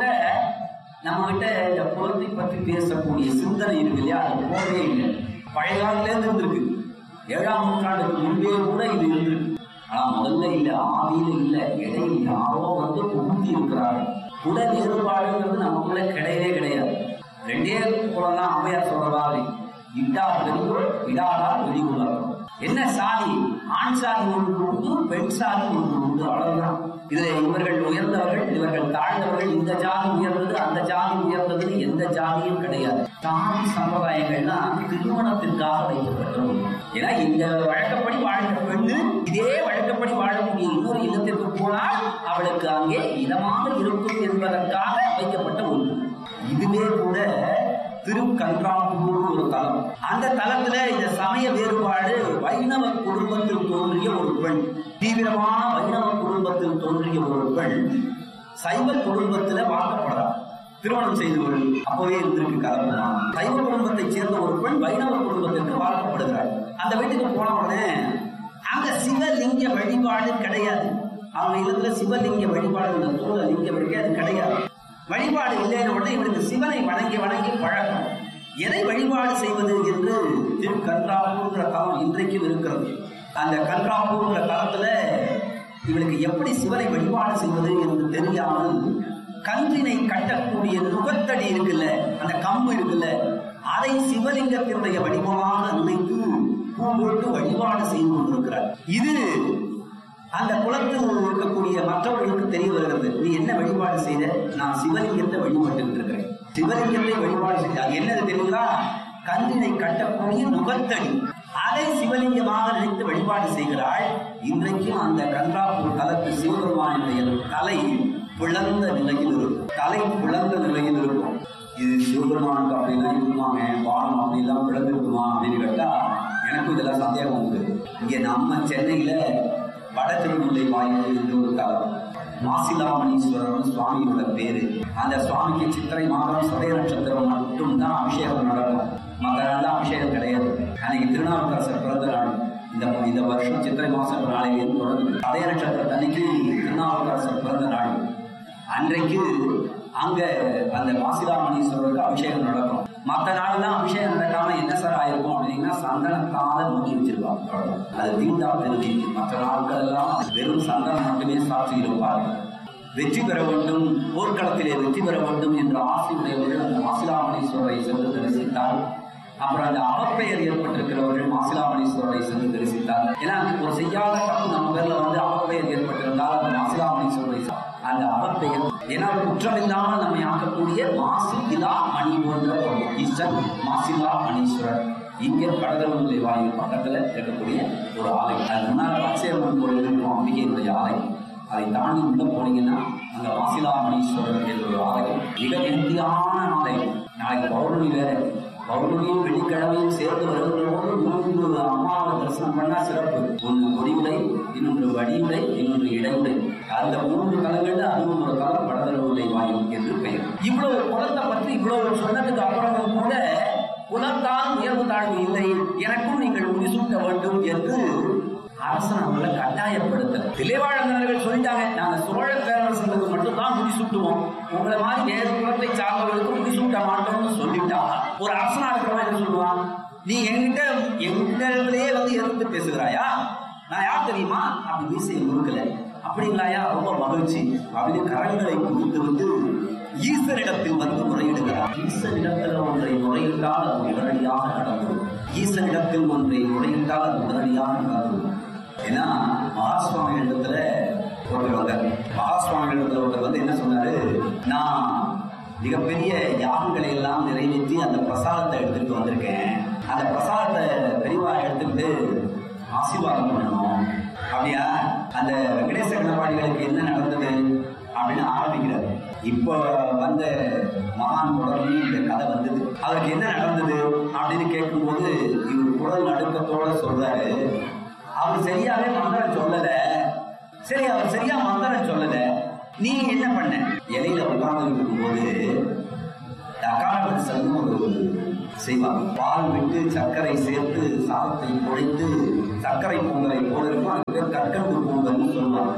நம்ம கிட்ட இந்த குலத்தை பற்றி பேசக்கூடிய சிந்தனை இருக்கு இல்லையா அது போகவே இல்லை பழைய காலத்துல இருந்து இருந்திருக்கு ஏழாம் நூற்றாண்டுக்கு முன்பே கூட இது இருந்திருக்கு ஆனா முதல்ல இல்ல ஆவியில இல்ல இடையில் யாரோ வந்து புகுத்தி இருக்கிறார்கள் குல வேறுபாடுங்கிறது நமக்குள்ள கிடையவே கிடையாது ரெண்டே குலம் தான் அம்மையார் சொல்ற மாதிரி இட்டா பெரியோர் இடாதால் வெளிக்குள்ளார் என்ன சாதி ஆண் சாதி ஒன்று உண்டு பெண் சாதி ஒன்று உண்டு அவ்வளவுதான் இதுல இவர்கள் உயர்ந்தவர்கள் இவர்கள் தாழ்ந்தவர்கள் இந்த ஜாதி உயர்ந்தது அந்த ஜாதி உயர்ந்தது எந்த ஜாதியும் கிடையாது சாதி சம்பிரதாயங்கள்னா திருமணத்திற்காக வைக்கப்பட்டது ஏன்னா இந்த வழக்கப்படி வாழ்ந்த பெண்ணு இதே வழக்கப்படி வாழக்கூடிய இன்னொரு இல்லத்திற்கு போனால் அவளுக்கு அங்கே இதமாக இருக்கும் என்பதற்காக வைக்கப்பட்ட ஒன்று இதுவே கூட திருக்கன்றாம்பூர் ஒரு தலம் அந்த தலத்துல இந்த சமய வேறுபாடு வைணவ குடும்பத்தில் தோன்றிய ஒரு பெண் தீவிரமான வைணவ குடும்பத்தில் தோன்றிய ஒரு பெண் சைவ குடும்பத்துல வாக்கப்படுறார் திருமணம் செய்து கொள் அப்பவே இருந்திருக்கு கலப்பமா சைவ குடும்பத்தைச் சேர்ந்த ஒரு பெண் வைணவ குடும்பத்திற்கு வாழ்க்கப்படுகிறாள் அந்த வீட்டுக்கு போன உடனே அங்க சிவலிங்க வழிபாடு கிடையாது அவங்க இல்லத்துல சிவலிங்க வழிபாடு இந்த தூள லிங்க வழிபாடு கிடையாது வழிபாடு இல்லைன்னு உடனே இவனுக்கு சிவனை வணங்கி வணங்கி பழக்கம் எதை வழிபாடு செய்வது என்று திரு கன்றாப்பூர்ங்கிற தலம் இன்றைக்கும் இருக்கிறது அந்த கன்றாப்பூர்ங்கிற தலத்துல இவனுக்கு எப்படி சிவனை வழிபாடு செய்வது என்று தெரியாமல் கன்றினை கட்டக்கூடிய நுகத்தடி இருக்குல்ல அந்த கம்பு இருக்குல்ல அதை சிவலிங்கத்தினுடைய வடிவமாக நினைத்து பூ போட்டு வழிபாடு செய்து கொண்டிருக்கிறார் இது அந்த குளத்தில் இருக்கக்கூடிய மற்றவர்களுக்கு தெரிய வருகிறது நீ என்ன வழிபாடு செய்த நான் சிவலிங்கத்தை வழிபட்டு இருக்கிறேன் சிவலிங்கத்தை வழிபாடு செய்த அது என்னது தெரியுங்களா கன்றினை கட்டக்கூடிய நுகத்தடி அதை சிவலிங்கமாக நினைத்து வழிபாடு செய்கிறாள் இன்றைக்கும் அந்த கன்றாப்பூர் தலத்து சிவபெருமானுடைய தலை பிளந்த நிலையில் இருக்கும் தலை பிளந்த நிலையில் இருக்கும் இது சிவபெருமானுக்கு அப்படிலாம் இருக்குமாங்க வானம் அப்படிலாம் பிளந்திருக்குமா அப்படின்னு கேட்டா எனக்கும் இதெல்லாம் சந்தேகம் உண்டு இங்க நம்ம சென்னையில வட திருமுல்லை வாயில் என்று ஒரு தலம் மாசிலாமணீஸ்வரர் சுவாமியோட பேரு அந்த சுவாமிக்கு சித்திரை மாதம் சதய நட்சத்திரம் மட்டும் தான் அபிஷேகம் நடக்கும் மற்ற நாள் அபிஷேகம் கிடையாது அன்னைக்கு திருநாவுக்கரசர் பிறந்த நாள் இந்த இந்த வருஷம் சித்திரை மாசம் நாளையிலிருந்து தொடங்குது சதய நட்சத்திரம் அன்னைக்கு திருநாவுக்கரசர் பிறந்த நாள் அன்றைக்கு அங்க அந்த மாசிலாமணீஸ்வரருக்கு அபிஷேகம் நடக்கும் மற்ற நாளெல்லாம் அபிஷேகம் நடக்காம என்ன சார் ஆயிருக்கும் அப்படின்னா சந்தனத்தால மூடி வச்சிருப்பாங்க அவ்வளவுதான். அது தீண்டா பெருமை மற்ற நாட்கள் எல்லாம் வெறும் சந்தனம் மட்டுமே சாட்சி இருப்பார்கள் வெற்றி பெற வேண்டும் போர்க்களத்திலே வெற்றி பெற வேண்டும் என்ற ஆசையுடையவர்கள் அந்த மாசிலாமணீஸ்வரரை சென்று தரிசித்தால் அப்புறம் அந்த அவப்பெயர் ஏற்பட்டிருக்கிறவர்கள் மாசிலாமணீஸ்வரரை சென்று தரிசித்தார் ஏன்னா ஒரு செய்யாத தப்பு நம்ம பேர்ல வந்து அவப்பெயர் ஏற்பட்டிருந்தால் அந்த மாசிலாமணீஸ்வரரை அந்த அவப்பெயர் ஏன்னா குற்றமில்லாமல் நம்மை ஆக்கக்கூடிய மாசி இலா மணி போன்ற ஒரு ஈஸ்வரன் மாசிலா மணீஸ்வரர் இங்கே கடலூர் வாயில் பக்கத்துல இருக்கக்கூடிய ஒரு ஆலை அது முன்னாள் பச்சையம்மன் கோயில் இருக்கும் அம்பிகையினுடைய ஆலை அதை தாண்டி உள்ள போனீங்கன்னா அங்க வாசிலாமணீஸ்வரர் என்ற ஒரு ஆலயம் மிக நேர்த்தியான ஆலயம் நாளைக்கு பௌர்ணமி வேற பௌர்ணமியும் வெள்ளிக்கிழமையும் சேர்ந்து வருகிற போது மூன்று அம்மாவை தரிசனம் பண்ணா சிறப்பு ஒன்று கொடியுடை இன்னொன்று வடியுடை இன்னொன்று இடையுடை அந்த மூன்று தலங்கள்ல அதுவும் ஒரு தலம் வடதலுடைய வாயும் என்று பெயர் இவ்வளவு குலத்தை பற்றி இவ்வளவு சொன்னதுக்கு அப்புறமும் கூட குலத்தால் உயர்வு தாழ்வு இல்லை எனக்கும் நீங்கள் முடிசூட்ட வேண்டும் என்று அரசன் அவங்களை கட்டாயப்படுத்தல திலைவாழந்தவர்கள் சொல்லிட்டாங்க நாங்க சோழ பேரரசர்களுக்கு மட்டும்தான் முடிசூட்டுவோம் உங்களை மாதிரி வேறு குலத்தை சார்ந்தவர்களுக்கு முடிசூட்ட மாட்டோம்னு சொல்லிட்டா ஒரு அரசனா இருக்கிறவன் என்ன சொல்லுவான் நீ என்கிட்ட எங்கிட்டே வந்து எதிர்த்து பேசுகிறாயா நான் யார் தெரியுமா அப்படி மீசையை முறுக்கல அப்படிங்களாயா ரொம்ப மகிழ்ச்சி அப்படின்னு கரங்களை குவித்து வந்து ஈசனிடத்தில் வந்து முறையிடுகிறார் ஈசனிடத்தில் ஒன்றை முறையிட்டால் அது உடனடியாக நடந்தது ஈசனிடத்தில் ஒன்றை முறையிட்டால் அது உடனடியாக நடந்தது ஏன்னா மகாசுவாமி இடத்துல ஒருத்தர் வந்தார் மகாசுவாமி இடத்துல ஒருத்தர் வந்து என்ன சொன்னாரு நான் மிகப்பெரிய யாகங்களை எல்லாம் நிறைவேற்றி அந்த பிரசாதத்தை எடுத்துட்டு வந்திருக்கேன் அந்த பிரசாதத்தை பெரியவா எடுத்துக்கிட்டு ஆசீர்வாதம் பண்ணணும் அப்படியா அந்த வெங்கடேச கணவாடிகளுக்கு என்ன நடந்தது அப்படின்னு ஆரம்பிக்கிறாரு இப்ப வந்த மகான் தொடர்ந்து இந்த கதை வந்தது அவருக்கு என்ன நடந்தது அப்படின்னு கேட்கும்போது இவர் குரல் நடுக்கத்தோட சொல்றாரு அவர் சரியாவே மந்திரம் சொல்லல சரி அவர் சரியா மந்திரம் சொல்லல நீ என்ன பண்ண இலையில உட்கார்ந்து இருக்கும்போது அகாலவரிசல்னு ஒரு செய்வாங்க பால் விட்டு சர்க்கரை சேர்த்து சாதத்தை குழைத்து சர்க்கரை பொங்கலை போல இருக்கும் அது பேர் கற்கண்டு பொங்கல்னு சொல்லுவாங்க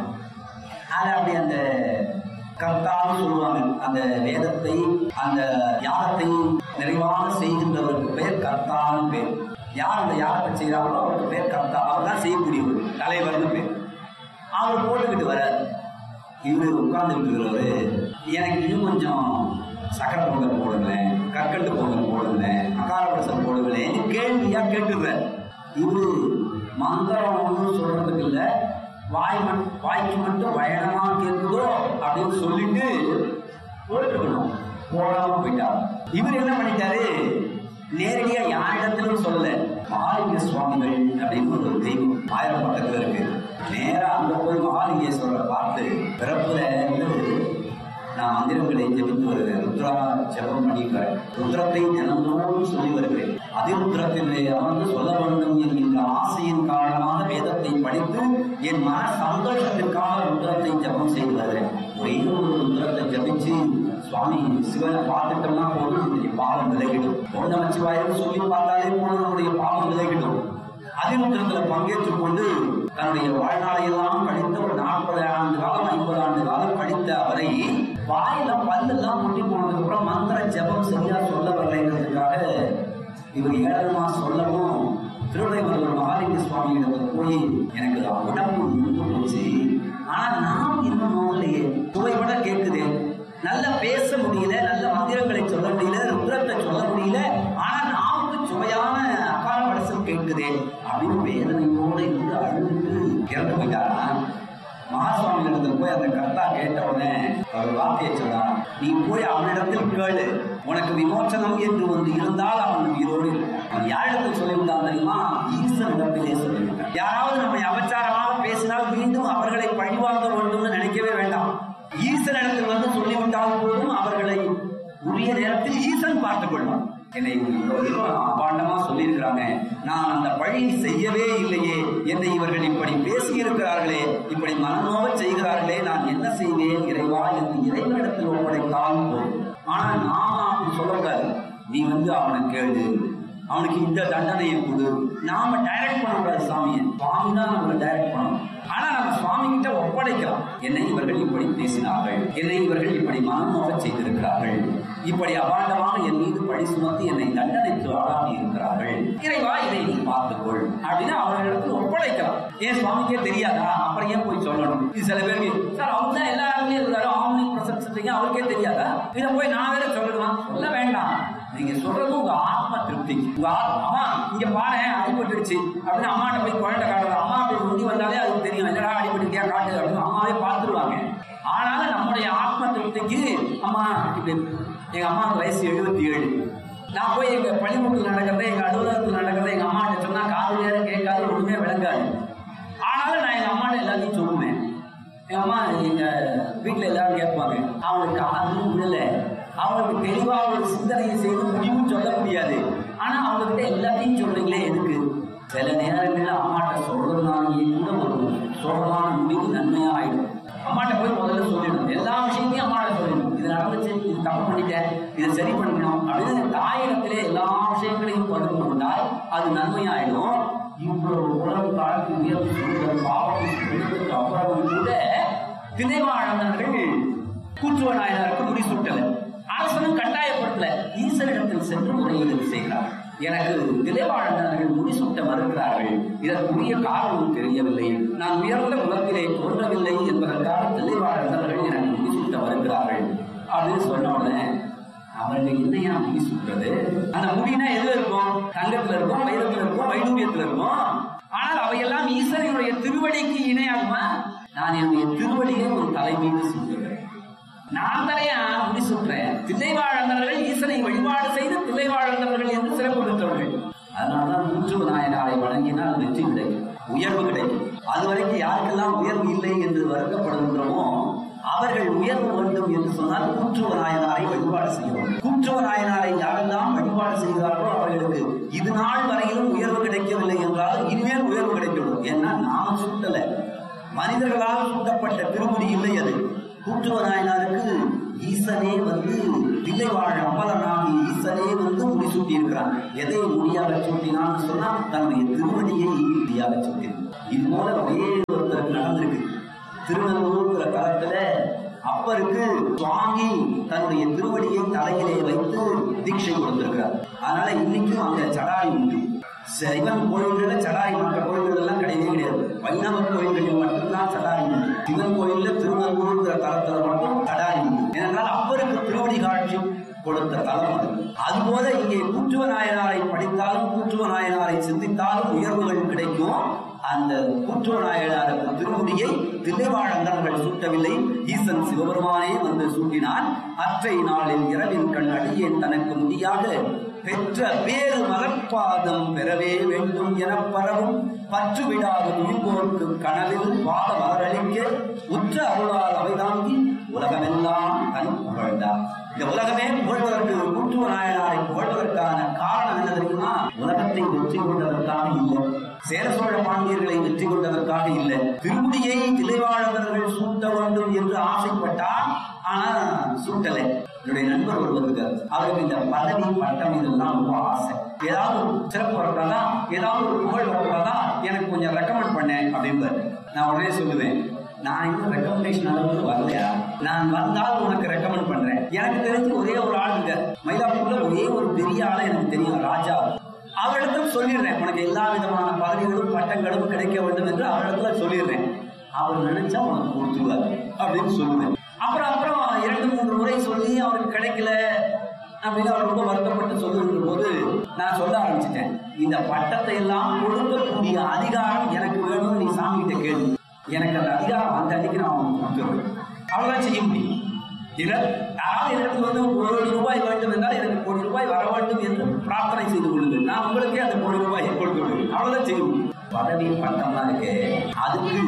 அது அப்படி அந்த கர்த்தான்னு சொல்லுவாங்க அந்த வேதத்தை அந்த யாகத்தை நிறைவாக செய்கின்றவருக்கு பேர் கர்த்தான்னு பேர் யார் அந்த யாகத்தை செய்கிறாங்களோ அவருக்கு பேர் கர்த்தா அவர் தான் செய்யக்கூடியவர் தலைவர்னு பேர் அவர் போட்டுக்கிட்டு வரார் இவரு உட்கார்ந்துட்டு இருக்கிறவரு எனக்கு இன்னும் கொஞ்சம் சக்கரை பொங்கல் போடுங்களேன் கற்கண்டு பொங்கல் போடுங்களேன் அகாரபரசம் போடுங்களேன் கேள்வியா கேட்டுடுறார் இவரு மந்திரம் ஒன்றும் சொல்றதுக்கு இல்ல வாய் மட் வாய்க்கு மட்டும் வயனமா கேட்குதோ அப்படின்னு சொல்லிட்டு போட்டுக்கணும் போடாம போயிட்டார் இவர் என்ன பண்ணிட்டாரு நேரடியா யாரிடத்திலும் சொல்லல மகாலிங்க சுவாமிகள் அப்படின்னு ஒரு தெய்வம் ஆயிரம் பக்கத்துல இருக்கு நேரா அங்க போய் மகாலிங்கேஸ்வரரை பார்த்து பிறப்புல இருந்து நான் மந்திரங்களை ஜெபித்து வருகிறேன் ருத்ரா ஜெபம் பண்ணிக்கிறேன் ருத்ரத்தை தினந்தோறும் சொல்லி வருகிறேன் அதிருத்ரத்திலே அமர்ந்து சொல்ல வேண்டும் என்கின்ற ஆசையின் காரணமாக வேதத்தை படித்து என் மன சந்தோஷத்திற்காக ருத்ரத்தை ஜெபம் செய்து வருகிறேன் ஒரே ஒரு ருத்ரத்தை ஜபிச்சு சுவாமி சிவனை பார்த்துட்டோம்னா போதும் நம்முடைய பாவம் விலகிடும் ஓம் நமச்சிவாயம் சொல்லி பார்த்தாலே போதும் நம்முடைய பாவம் விலகிடும் அதிமுகத்துல பங்கேற்றுக் கொண்டு தன்னுடைய வாழ்நாளை எல்லாம் கழித்த ஒரு நாற்பது ஆண்டு காலம் ஐம்பது ஆண்டு காலம் கழித்த அவரை வாயில பல்லெல்லாம் முட்டி போனதுக்கு அப்புறம் மந்திர ஜபம் சரியா சொல்ல வரலைங்கிறதுக்காக இவர் ஏழமா சொல்லவும் திருவிடைமருவர் மகாலிங்க சுவாமி இடத்துல போய் எனக்கு உடம்பு நின்று போச்சு ஆனா நாம் இன்னும் நோகலையே சுவை விட கேட்குதே நல்லா பேச முடியல நல்ல மந்திரங்களை சொல்ல முடியல ருத்ரத்தை சொல்ல முடியல ஆனா நாமுக்கு சுவையான அகால வடசம் கேட்குதே அப்படின்னு வேதனையோட இருந்து அழுது இறந்து போயிட்டாரா மகாசுவாமி இடத்துல போய் அந்த கர்த்தா கேட்ட உடனே அவர் வார்த்தையை சொன்னார் நீ போய் அவனிடத்தில் கேளு உனக்கு விமோச்சனம் என்று ஒன்று இருந்தால் அவன் உயிரோடு இருப்பான். அவன் யாரிடத்தில் சொல்லிவிட்டான் தெரியுமா ஈஸ்வரிடத்திலே சொல்லிவிட்டான் யாராவது நம்மை அபச்சாரமாக பேசினால் மீண்டும் அவர்களை பழிவாங்க வேண்டும்னு நினைக்கவே வேண்டாம் ஈசனிடத்தில் வந்து சொல்லிவிட்டால் போதும் அவர்களை உரிய நேரத்தில் ஈசன் பார்த்துக் கொள்வான் என்னை அபாண்டமா சொல்லியிருக்கிறாங்க நான் அந்த பழி செய்யவே இல்லையே என்னை இவர்கள் இப்படி பேசியிருக்கிறார்களே இப்படி மனநோவ செய்கிறார்களே நான் என்ன செய்வேன் இறைவா என்று இறைவனிடத்தில் ஒப்படைத்தால் போதும் ஆனா நாம அப்படி சொல்லக்கூடாது நீ வந்து அவனை கேளு அவனுக்கு இந்த தண்டனையை கொடு நாம டைரக்ட் பண்ணக்கூடாது சாமியை சுவாமி தான் நம்மளை டைரக்ட் பண்ணணும் ஆனா நம்ம சுவாமி கிட்ட ஒப்படைக்கலாம் என்னை இவர்கள் இப்படி பேசினார்கள் என்னை இவர்கள் இப்படி மனநோக செய்திருக்கிறார்கள் இப்படி அபாண்டமாக என் மீது பழி சுமத்தி என்னை தண்டனைக்கு ஆளாகி இருக்கிறார்கள் இறைவா இதை நீ பார்த்துக்கொள் அப்படின்னு அவர்களிடத்தில் ஒப்படைக்கலாம் ஏன் சுவாமிக்கே தெரியாதா அப்புறம் ஏன் போய் சொல்லணும் இது சில பேருக்கு சார் அவங்க தான் எல்லா இடத்துலயும் இருந்தாலும் ஆம்னி பிரசன்ஸ் அவருக்கே தெரியாதா இதை போய் நான் வேற சொல்லணுமா சொல்ல வேண்டாம் நீங்க சொல்றது உங்க ஆத்ம திருப்தி உங்க ஆத்மா அம்மா இங்க பாரு அடிபட்டுடுச்சு அப்படின்னு அம்மாட்ட போய் குழந்தை காட்டுறது அம்மா அப்படி முந்தி வந்தாலே அதுக்கு தெரியும் என்னடா அடிபட்டுட்டியா காட்டு அப்படின்னு அம்மாவே பார்த்துருவாங்க ஆனாலும் நம்முடைய ஆத்ம திருப்திக்கு அம்மா இப்படி எங்க அம்மாவுக்கு வயசு எழுபத்தி ஏழு நான் போய் எங்க பள்ளிக்கூடத்தில் நடக்கிறத எங்க அலுவலகத்தில் நடக்கிறத எங்க அம்மா கிட்ட சொன்னா காது நேரம் கேட்காது ஒண்ணுமே விளங்காது ஆனாலும் நான் எங்க அம்மாட்ட எல்லாத்தையும் சொல்லுவேன் எங்க அம்மா எங்க வீட்டுல எல்லாரும் கேட்பாங்க அவனுக்கு அதுவும் விடல அவனுக்கு தெளிவா ஒரு சிந்தனையை செய்து முடிவும் சொல்ல முடியாது ஆனா அவங்க கிட்ட எல்லாத்தையும் சொல்றீங்களே எதுக்கு சில நேரங்கள்ல அம்மாட்ட சொல்றதுனாலேயே கூட ஒரு சொல்றதான முடிவு நன்மையா ஆயிடும் அம்மாட்ட போய் முதல்ல சொல்லிடணும் எல்லா விஷயத்தையும் அம்மாட்ட சொல்லணும் இது நடந்துச்சு இது தப்பு பண்ணிட்டேன் இதை சரி பண்ணணும் அப்படின்னு தாயிடத்திலே எல்லா விஷயங்களையும் பகிர்ந்து கொண்டால் அது நன்மையாயிடும் இவ்வளவு உலகம் தாழ்த்தி உயர்ந்து சொல்கிற பாவம் விழுந்ததுக்கு அப்புறமும் கூட திணைவாழந்தர்கள் கூற்றுவ நாயனாருக்கு முடிசூட்டல அரசனும் கட்டாயப்படுத்தல ஈசனிடத்தில் சென்று முறையீடு செய்கிறார் எனக்கு திளைவாழ்ந்தவர்கள் முடிசூட்ட மறுக்கிறார்கள் இதற்குரிய காரணம் தெரியவில்லை நான் உயர்ந்த குலத்திலே தோன்றவில்லை என்பதற்காக திளைவாழ்ந்தவர்கள் எனக்கு முடிசூட்ட மறுக்கிறார்கள் அப்படின்னு சொன்ன உடனே அவர்கள் என்னையா முடி சுட்டுறது அந்த முடினா எதுல இருக்கும் தங்கத்துல இருக்கும் வைரத்துல இருக்கும் வைடூரியத்துல இருக்கும் ஆனால் அவையெல்லாம் ஈஸ்வரனுடைய திருவடிக்கு இணையாகுமா நான் என்னுடைய திருவடியை ஒரு தலை மீது சுட்டுகிறேன் நான் தலையா முடி சுட்டுறேன் தில்லைவாழ்ந்தவர்கள் ஈசனை வழிபாடு செய்து தில்லைவாழ்ந்தவர்கள் என்று சிறப்பு பெற்றவர்கள் அதனாலதான் நூற்று நாயனாரை வழங்கினால் வெற்றி கிடைக்கும் உயர்வு கிடைக்கும் அது வரைக்கும் யாருக்கெல்லாம் உயர்வு இல்லை என்று வருத்தப்படுகின்றோமோ அவர்கள் உயர்வு வேண்டும் என்று சொன்னால் கூற்றுவ நாயனாரை வழிபாடு செய்ய வேண்டும் கூற்றுவ நாயனாரை யாரெல்லாம் வழிபாடு செய்கிறார்களோ அவர்களுக்கு இது நாள் வரையிலும் உயர்வு கிடைக்கவில்லை என்றால் இனிமேல் உயர்வு கிடைக்கணும் ஏன்னா நாம சுட்டல மனிதர்களால் சூட்டப்பட்ட திருமுடி இல்லை அது கூற்றுவ நாயனாருக்கு ஈசனே வந்து தில்லை வாழ் அம்பலனாகி ஈசனே வந்து முடி சூட்டி இருக்கிறான் எதை முடியாக சூட்டினான்னு சொன்னா தன்னுடைய திருவடியை முடியாக சூட்டினான் இது போல ஒரே ஒருத்தருக்கு நடந்திருக்கு திருநெல்வேலிங்கிற தலத்துல அப்பருக்கு சுவாமி தன்னுடைய திருவடியை தலையிலே வைத்து தீட்சை கொடுத்திருக்கிறார் அதனால இன்னைக்கும் அங்க சடாரி உண்டு சிவன் கோயில்கள சடாரி மற்ற கோயில்கள் எல்லாம் கிடையவே கிடையாது வைணவ கோயில்களில் மட்டும்தான் சடாரி உண்டு சிவன் கோயில்ல திருநெல்வேலிங்கிற தலத்துல மட்டும் சடாரி உண்டு ஏனென்றால் அப்பருக்கு திருவடி காட்சி கொடுத்த தலம் அது அதுபோல இங்கே கூற்றுவ நாயனாரை படித்தாலும் கூற்றுவ நாயனாரை சிந்தித்தாலும் உயர்வுகள் கிடைக்கும் அந்த கூற்றுவ நாயனாருக்கு திருமுடியை தில்லைவாழந்தர்கள் சூட்டவில்லை ஈசன் சிவபெருமானே வந்து சூட்டினான் அற்றை நாளில் இரவின் கண் அடியேன் தனக்கு முடியாக பெற்ற பேரு மலர்பாதம் பெறவே வேண்டும் என பரவும் பற்று விடாத துணிபோர்க்கு கனவில் பாத மலரளிக்க உற்ற அருளால் அவை தாங்கி உலகமெல்லாம் தனி புகழ்ந்தார் இந்த உலகமே புகழ்வதற்கு கூட்டுவ நாயனாரை புகழ்வதற்கான காரணம் என்ன தெரியுமா உலகத்தை வெற்றி கொண்டதற்காக இல்லை சேர சோழ பாண்டியர்களை வெற்றி கொண்டதற்காக இல்லை திருமுடியை திளைவாழவர்கள் சூட்ட வேண்டும் என்று ஆசைப்பட்டார் ஆனா சூட்டலை என்னுடைய நண்பர் ஒருவர் இருக்கார் அவருக்கு இந்த பதவி பட்டம் இதெல்லாம் ரொம்ப ஆசை ஏதாவது ஒரு சிறப்பு வரக்கூடாதா ஏதாவது ஒரு புகழ் வரக்கூடாதா எனக்கு கொஞ்சம் ரெக்கமெண்ட் பண்ணேன் அப்படின்பாரு நான் உடனே சொல்லுவேன் நான் இன்னும் ரெக்கமெண்டேஷன் அளவுக்கு வரலையா நான் வந்தால் உனக்கு ரெக்கமெண்ட் பண்றேன் எனக்கு தெரிஞ்சு ஒரே ஒரு ஆள் இருக்க மயிலாப்பூர்ல ஒரே ஒரு பெரிய ஆளை எனக்கு தெரியும் ராஜா அவரிடத்துல சொல்லிடுறேன் உனக்கு எல்லா விதமான பதவிகளும் பட்டங்களும் கிடைக்க வேண்டும் என்று அவரிடத்துல சொல்லிடுறேன் அவர் நினைச்சா உனக்கு கொடுத்துருவாரு அப்படின்னு சொல்லுவேன் அப்புறம் அப்புறம் இரண்டு மூன்று முறை சொல்லி அவருக்கு கிடைக்கல அப்படின்னு அவர் ரொம்ப வருத்தப்பட்டு சொல்லுகிற போது நான் சொல்ல ஆரம்பிச்சிட்டேன் இந்த பட்டத்தை எல்லாம் கொடுக்கக்கூடிய அதிகாரம் எனக்கு வேணும்னு நீ சாமி கிட்ட கேளு எனக்கு அந்த அதிகாரம் அந்த அன்னைக்கு நான் அவனுக்கு கொடுத்துருவேன் அவ்வளவுதான் செய்ய முடியும் இதில் யாராவது எனக்கு வந்து ஒரு கோடி ரூபாய் வேண்டும் என்றால் எனக்கு கோடி ரூபாய் வர வேண்டும் என்று பிரார்த்தனை செய்து கொள்ளுங்கள் நான் உங்களுக்கே அந்த கோடி ரூபாயை கொடுத்து விடுவேன் அவ்வளவுதான் செய்ய முடியும் பதவி பட்டம்லாம் இருக்கு அதுக்கு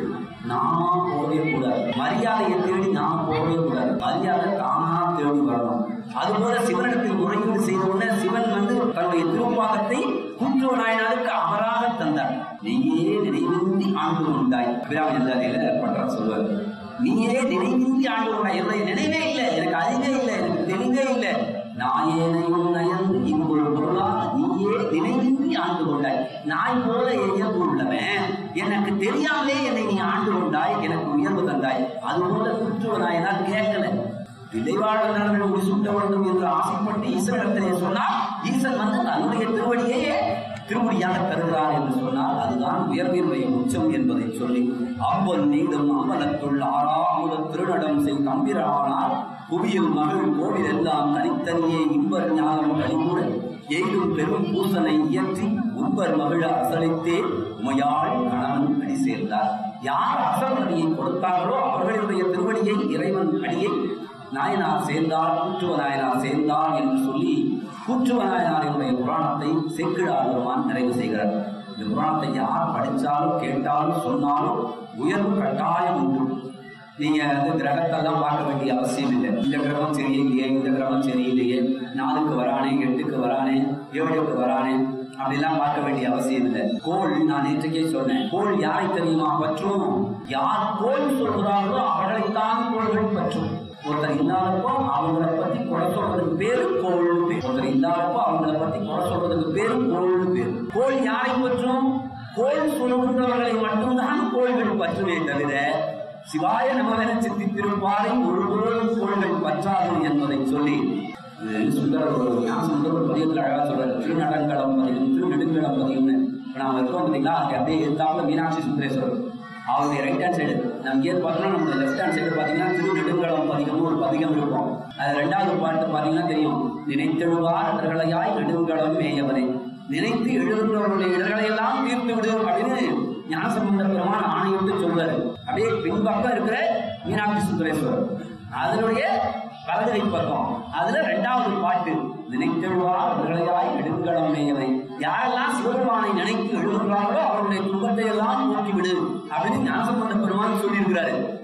நாம போகவே கூடாது மரியாதையை தேடி நாம போகவே கூடாது மரியாதை தானா தேடி வரணும் அதுபோல சிவனிடத்தில் முறையீடு செய்த உடனே சிவன் வந்து தன்னுடைய திருப்பாகத்தை கூட்டுவ நாயனாருக்கு அமராக தந்தார் நீயே நினைவின்றி ஆண்டு உண்டாய் அபிராமச்சந்திராதியில பண்ற சொல்வார் நீயே நினைவின்றி ஆண்டு உண்டாய் என்னுடைய நினைவே இல்லை எனக்கு அறிவே இல்லை எனக்கு தெளிவே இல்லை நாயேனையும் நயந்து இங்கொரு பொருளாக நீயே நினைவின்றி ஆண்டு கொண்டாய் நாய் போல இயல்பு உள்ளவன் எனக்கு தெரியாமலே என்னை நீ ஆண்டு கொண்டாய் எனக்கு உயர்வு தந்தாய் அதுபோல குற்றுவ நாயனால் கேட்கல விளைவாளர்கள் ஒரு சுட்ட வேண்டும் என்று ஆசைப்பட்டு ஈஸ்வரத்திலே சொன்னால் ஈசன் வந்து தன்னுடைய திருவடியையே திருவடியாக தருகிறார் என்று சொன்னால் அதுதான் உயர்வினுடைய உச்சம் என்பதை சொல்லி அம்பன் நீடும் அம்பலத்துள் ஆறாமுத திருநடம் செய் தம்பிரானார் புவியில் மகள் கோவில் எல்லாம் தனித்தனியே இன்பர் ஞானம் கழிவுற எய்தும் பெரும் பூசனை இயற்றி உம்பர் மகிழ அசலித்தே உமையாள் கணவன் அடி சேர்ந்தார் யார் அசல் அடியை கொடுத்தார்களோ அவர்களுடைய திருவடியை இறைவன் அடியை நாயனார் சேர்ந்தார் கூற்றுவ நாயனார் சேர்ந்தார் என்று சொல்லி கூற்றுவ நாயனாரினுடைய புராணத்தை சேக்கிழார் பெருமான் நிறைவு செய்கிறார் இந்த புராணத்தை யார் படித்தாலும் கேட்டாலும் சொன்னாலும் உயர்வு கட்டாயம் உண்டு நீங்க வந்து கிரகத்தெல்லாம் பார்க்க வேண்டிய அவசியம் இல்லை இந்த கிரகம் சரியில்லையே இந்த கிரகம் சரியில்லையே நாலுக்கு வரானே எட்டுக்கு வரானே ஏழுக்கு வரானே அப்படிலாம் பார்க்க வேண்டிய அவசியம் இல்லை கோள் நான் நேற்றுக்கே சொன்னேன் கோள் யாரை தெரியுமா பற்றும் யார் கோள் சொல்கிறார்களோ அவர்களைத்தான் கோள்கள் பற்றும் ஒருத்தர் இல்லாதப்போ அவங்கள பத்தி குறை சொல்றதுக்கு பேரு கோள் பேர் ஒருத்தர் இல்லாதப்போ அவங்கள பத்தி குறை சொல்றதுக்கு பேரு கோள் பேர் கோள் யாரை பற்றும் கோள் சொல்கின்றவர்களை மட்டும்தான் கோள்கள் பற்றுமே தவிர சிவாய நமவென சித்தித்திருப்பாரை ஒருபோதும் கோள்கள் பற்றாது என்பதை சொல்லி இது சுந்தரர் ஒரு ஞான சுந்தர ஒரு பதியத்தில் அழகா சொல்றாரு திருநடங்களம் பதியம் திருநெடுங்களம் பதியம்னு இப்ப நாம இருக்கோம் பார்த்தீங்களா அங்கே அப்படியே இருந்தாலும் மீனாட்சி சுந்தரேஸ்வரர் அவருடைய ரைட் ஹேண்ட் சைடு நம்ம இங்கே பார்த்தோம்னா நம்ம லெஃப்ட் ஹேண்ட் சைடு பார்த்தீங்கன்னா திருநெடுங்களம் பதிகம்னு ஒரு பதிகம் இருக்கும் அது ரெண்டாவது பாட்டு பார்த்தீங்கன்னா தெரியும் நினைத்தெழுவார் இடர்களையாய் நெடுங்களம் மேயவனே நினைத்து எழுதுகிறவருடைய இடர்களை எல்லாம் தீர்த்து விடு அப்படின்னு ஞானசம்பந்த பெருமான் ஆணையிட்டு சொல்றாரு அப்படியே பின்பக்கம் இருக்கிற மீனாட்சி சுந்தரேஸ்வரர் அதனுடைய வலதுகை பக்கம் அதுல ரெண்டாவது பாட்டு நினைத்தெழுவார் அவர்களையாய் நெடுங்களம் மேயவை யாரெல்லாம் சிவபெருமானை நினைத்து எழுதுகிறார்களோ அவருடைய துன்பத்தை எல்லாம் போக்கிவிடு அப்படின்னு ஞானசம்பந்த பெருமான் சொல்லியிருக்கிறாரு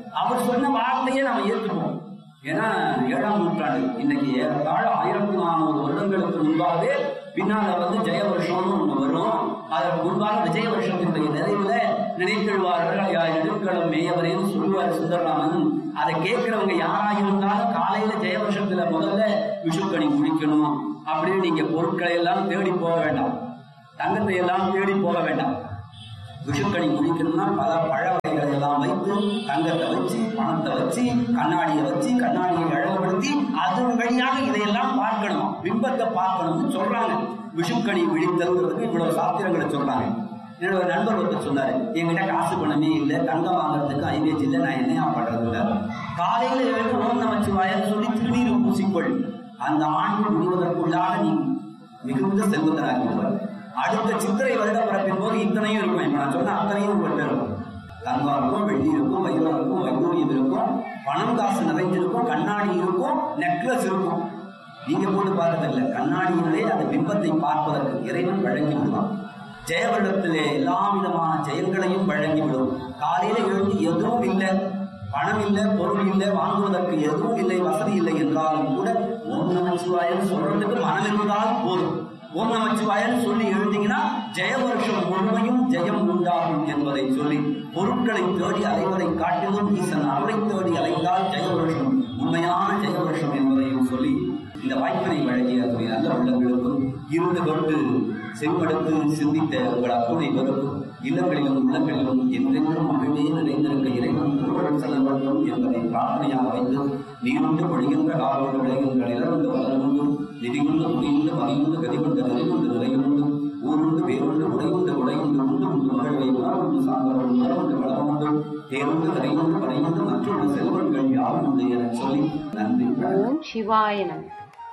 அவர் சொன்ன வார்த்தையை நம்ம ஏற்றுப்போம் ஏன்னா ஏழாம் நூற்றாண்டு இன்னைக்கு ஏறத்தாழ ஆயிரத்தி நானூறு வருடங்களுக்கு முன்பாகவே பின்னால வந்து ஜெய வருஷம்னு ஒண்ணு வரும் அதற்கு முன்பாக விஜய வருஷத்தினுடைய நிறைவுல நினைத்தெழுவார்கள் யா நெடுக்களம் மேயவரேன்னு சொல்லுவார் சுந்தரராமன் அதை கேட்கிறவங்க யாரா இருந்தாலும் காலையில ஜெய வருஷத்துல முதல்ல விஷுக்கணி குடிக்கணும் அப்படின்னு நீங்க பொருட்களை எல்லாம் தேடி போக வேண்டாம் தங்கத்தை எல்லாம் தேடி போக வேண்டாம் விஷுக்கணி குடிக்கணும்னா பல பழ வகைகளை எல்லாம் வைத்து தங்கத்தை வச்சு பணத்தை வச்சு கண்ணாடியை வச்சு கண்ணாடியை அழகுபடுத்தி அதன் வழியாக இதையெல்லாம் பார்க்கணும் பிம்பத்தை பார்க்கணும்னு சொல்றாங்க விஷுக்கணி விழித்தல்ங்கிறதுக்கு இவ்வளவு சாத்திரங்களை சொல்றாங்க என்னோட நண்பர் ஒருத்தர் சொன்னாரு என்கிட்ட காசு பணமே இல்லை தங்கம் வாங்குறதுக்கு ஐவேஜ் இல்லை நான் என்னையா பண்றது இல்லை காலையில எழுந்து ஓம் நமச்சிவாயன்னு சொல்லி திருநீர் பூசிக்கொள் அந்த ஆண்டு முடிவதற்குள்ளாக நீ மிகுந்த செல்வந்தராகி விடுவார் அடுத்த சித்திரை வருட பிறப்பின் போது இத்தனையும் இருக்கும் இப்ப நான் சொன்ன அத்தனையும் உங்கள்கிட்ட இருக்கும் தங்கம் இருக்கும் வெள்ளி இருக்கும் வைரம் இருக்கும் வைடூரியம் இருக்கும் பணம் காசு நிறைஞ்சிருக்கும் கண்ணாடி இருக்கும் நெக்லஸ் இருக்கும் நீங்க போட்டு பார்த்ததில்ல கண்ணாடியிலே அந்த பிம்பத்தை பார்ப்பதற்கு இறைவன் வழங்கி விடுவான் ஜெயவருடத்திலே எல்லா விதமான செயல்களையும் வழங்கி விடும் காலையில எழுந்து எதுவும் இல்லை பணம் இல்லை பொருள் இல்லை வாங்குவதற்கு எதுவும் இல்லை வசதி இல்லை என்றாலும் கூட ஓம் நமச்சிவாயன்னு சொல்றதுக்கு மனம் இருந்தால் போதும் ஓம் நமச்சிவாயன்னு சொல்லி எழுந்தீங்கன்னா ஜெய வருஷம் முழுமையும் ஜெயம் உண்டாகும் என்பதை சொல்லி பொருட்களை தேடி அலைவதை காட்டிலும் ஈசன் அருளை தேடி அலைந்தால் ஜெய வருஷம் உண்மையான ஜெய வருஷம் என்பதையும் சொல்லி இந்த வாய்ப்பினை வழங்கிய துணை நல்ல உள்ளங்களுக்கும் இருந்து கொண்டு செம்படுத்து சிந்தித்த உங்கள் அத்துணை வரும் இல்லங்களிலும் உள்ளங்களிலும் என்றென்றும் மகிழ்வே நிறைந்திருக்க இறைவன் திருவள்ளுவர் செல்ல வேண்டும் என்பதை பிரார்த்தனையாக வைத்து நீருண்டு பொழிகின்ற காலோடு விளைகின்ற நிலவுண்டு வளருண்டு நிதியுண்டு முடியுண்டு மதியுண்டு கதிகொண்டு நிறைவுண்டு நிறையுண்டு ஊருண்டு வேறுண்டு உடையுண்டு உடையுண்டு உண்டு உண்டு மகிழ்வை உணர்வுண்டு சார்ந்தவர்கள் உணர்வுண்டு வளமுண்டு தேருண்டு கரையுண்டு படையுண்டு மற்றொரு செல்வங்கள் யாரும் உண்டு என சொல்லி நன்றி ஓம் சிவாய நம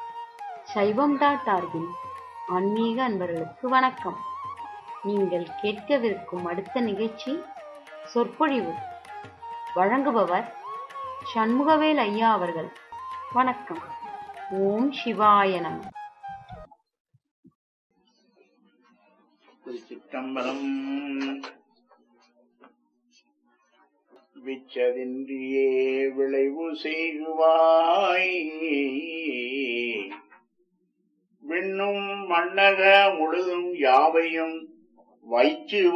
சைவம் டாட் ஆர்கின் ஆன்மீக அன்பர்களுக்கு வணக்கம் நீங்கள் கேட்கவிருக்கும் அடுத்த நிகழ்ச்சி சொற்பொழிவு வழங்குபவர் சண்முகவேல் ஐயா அவர்கள் வணக்கம் ஓம் சிவாய நம திருச்சிற்றம்பலம் விச்சதின்றியே விளைவு செய்குவாய் விண்ணும் மண்ணக முழுதும் யாவையும் வைச்சு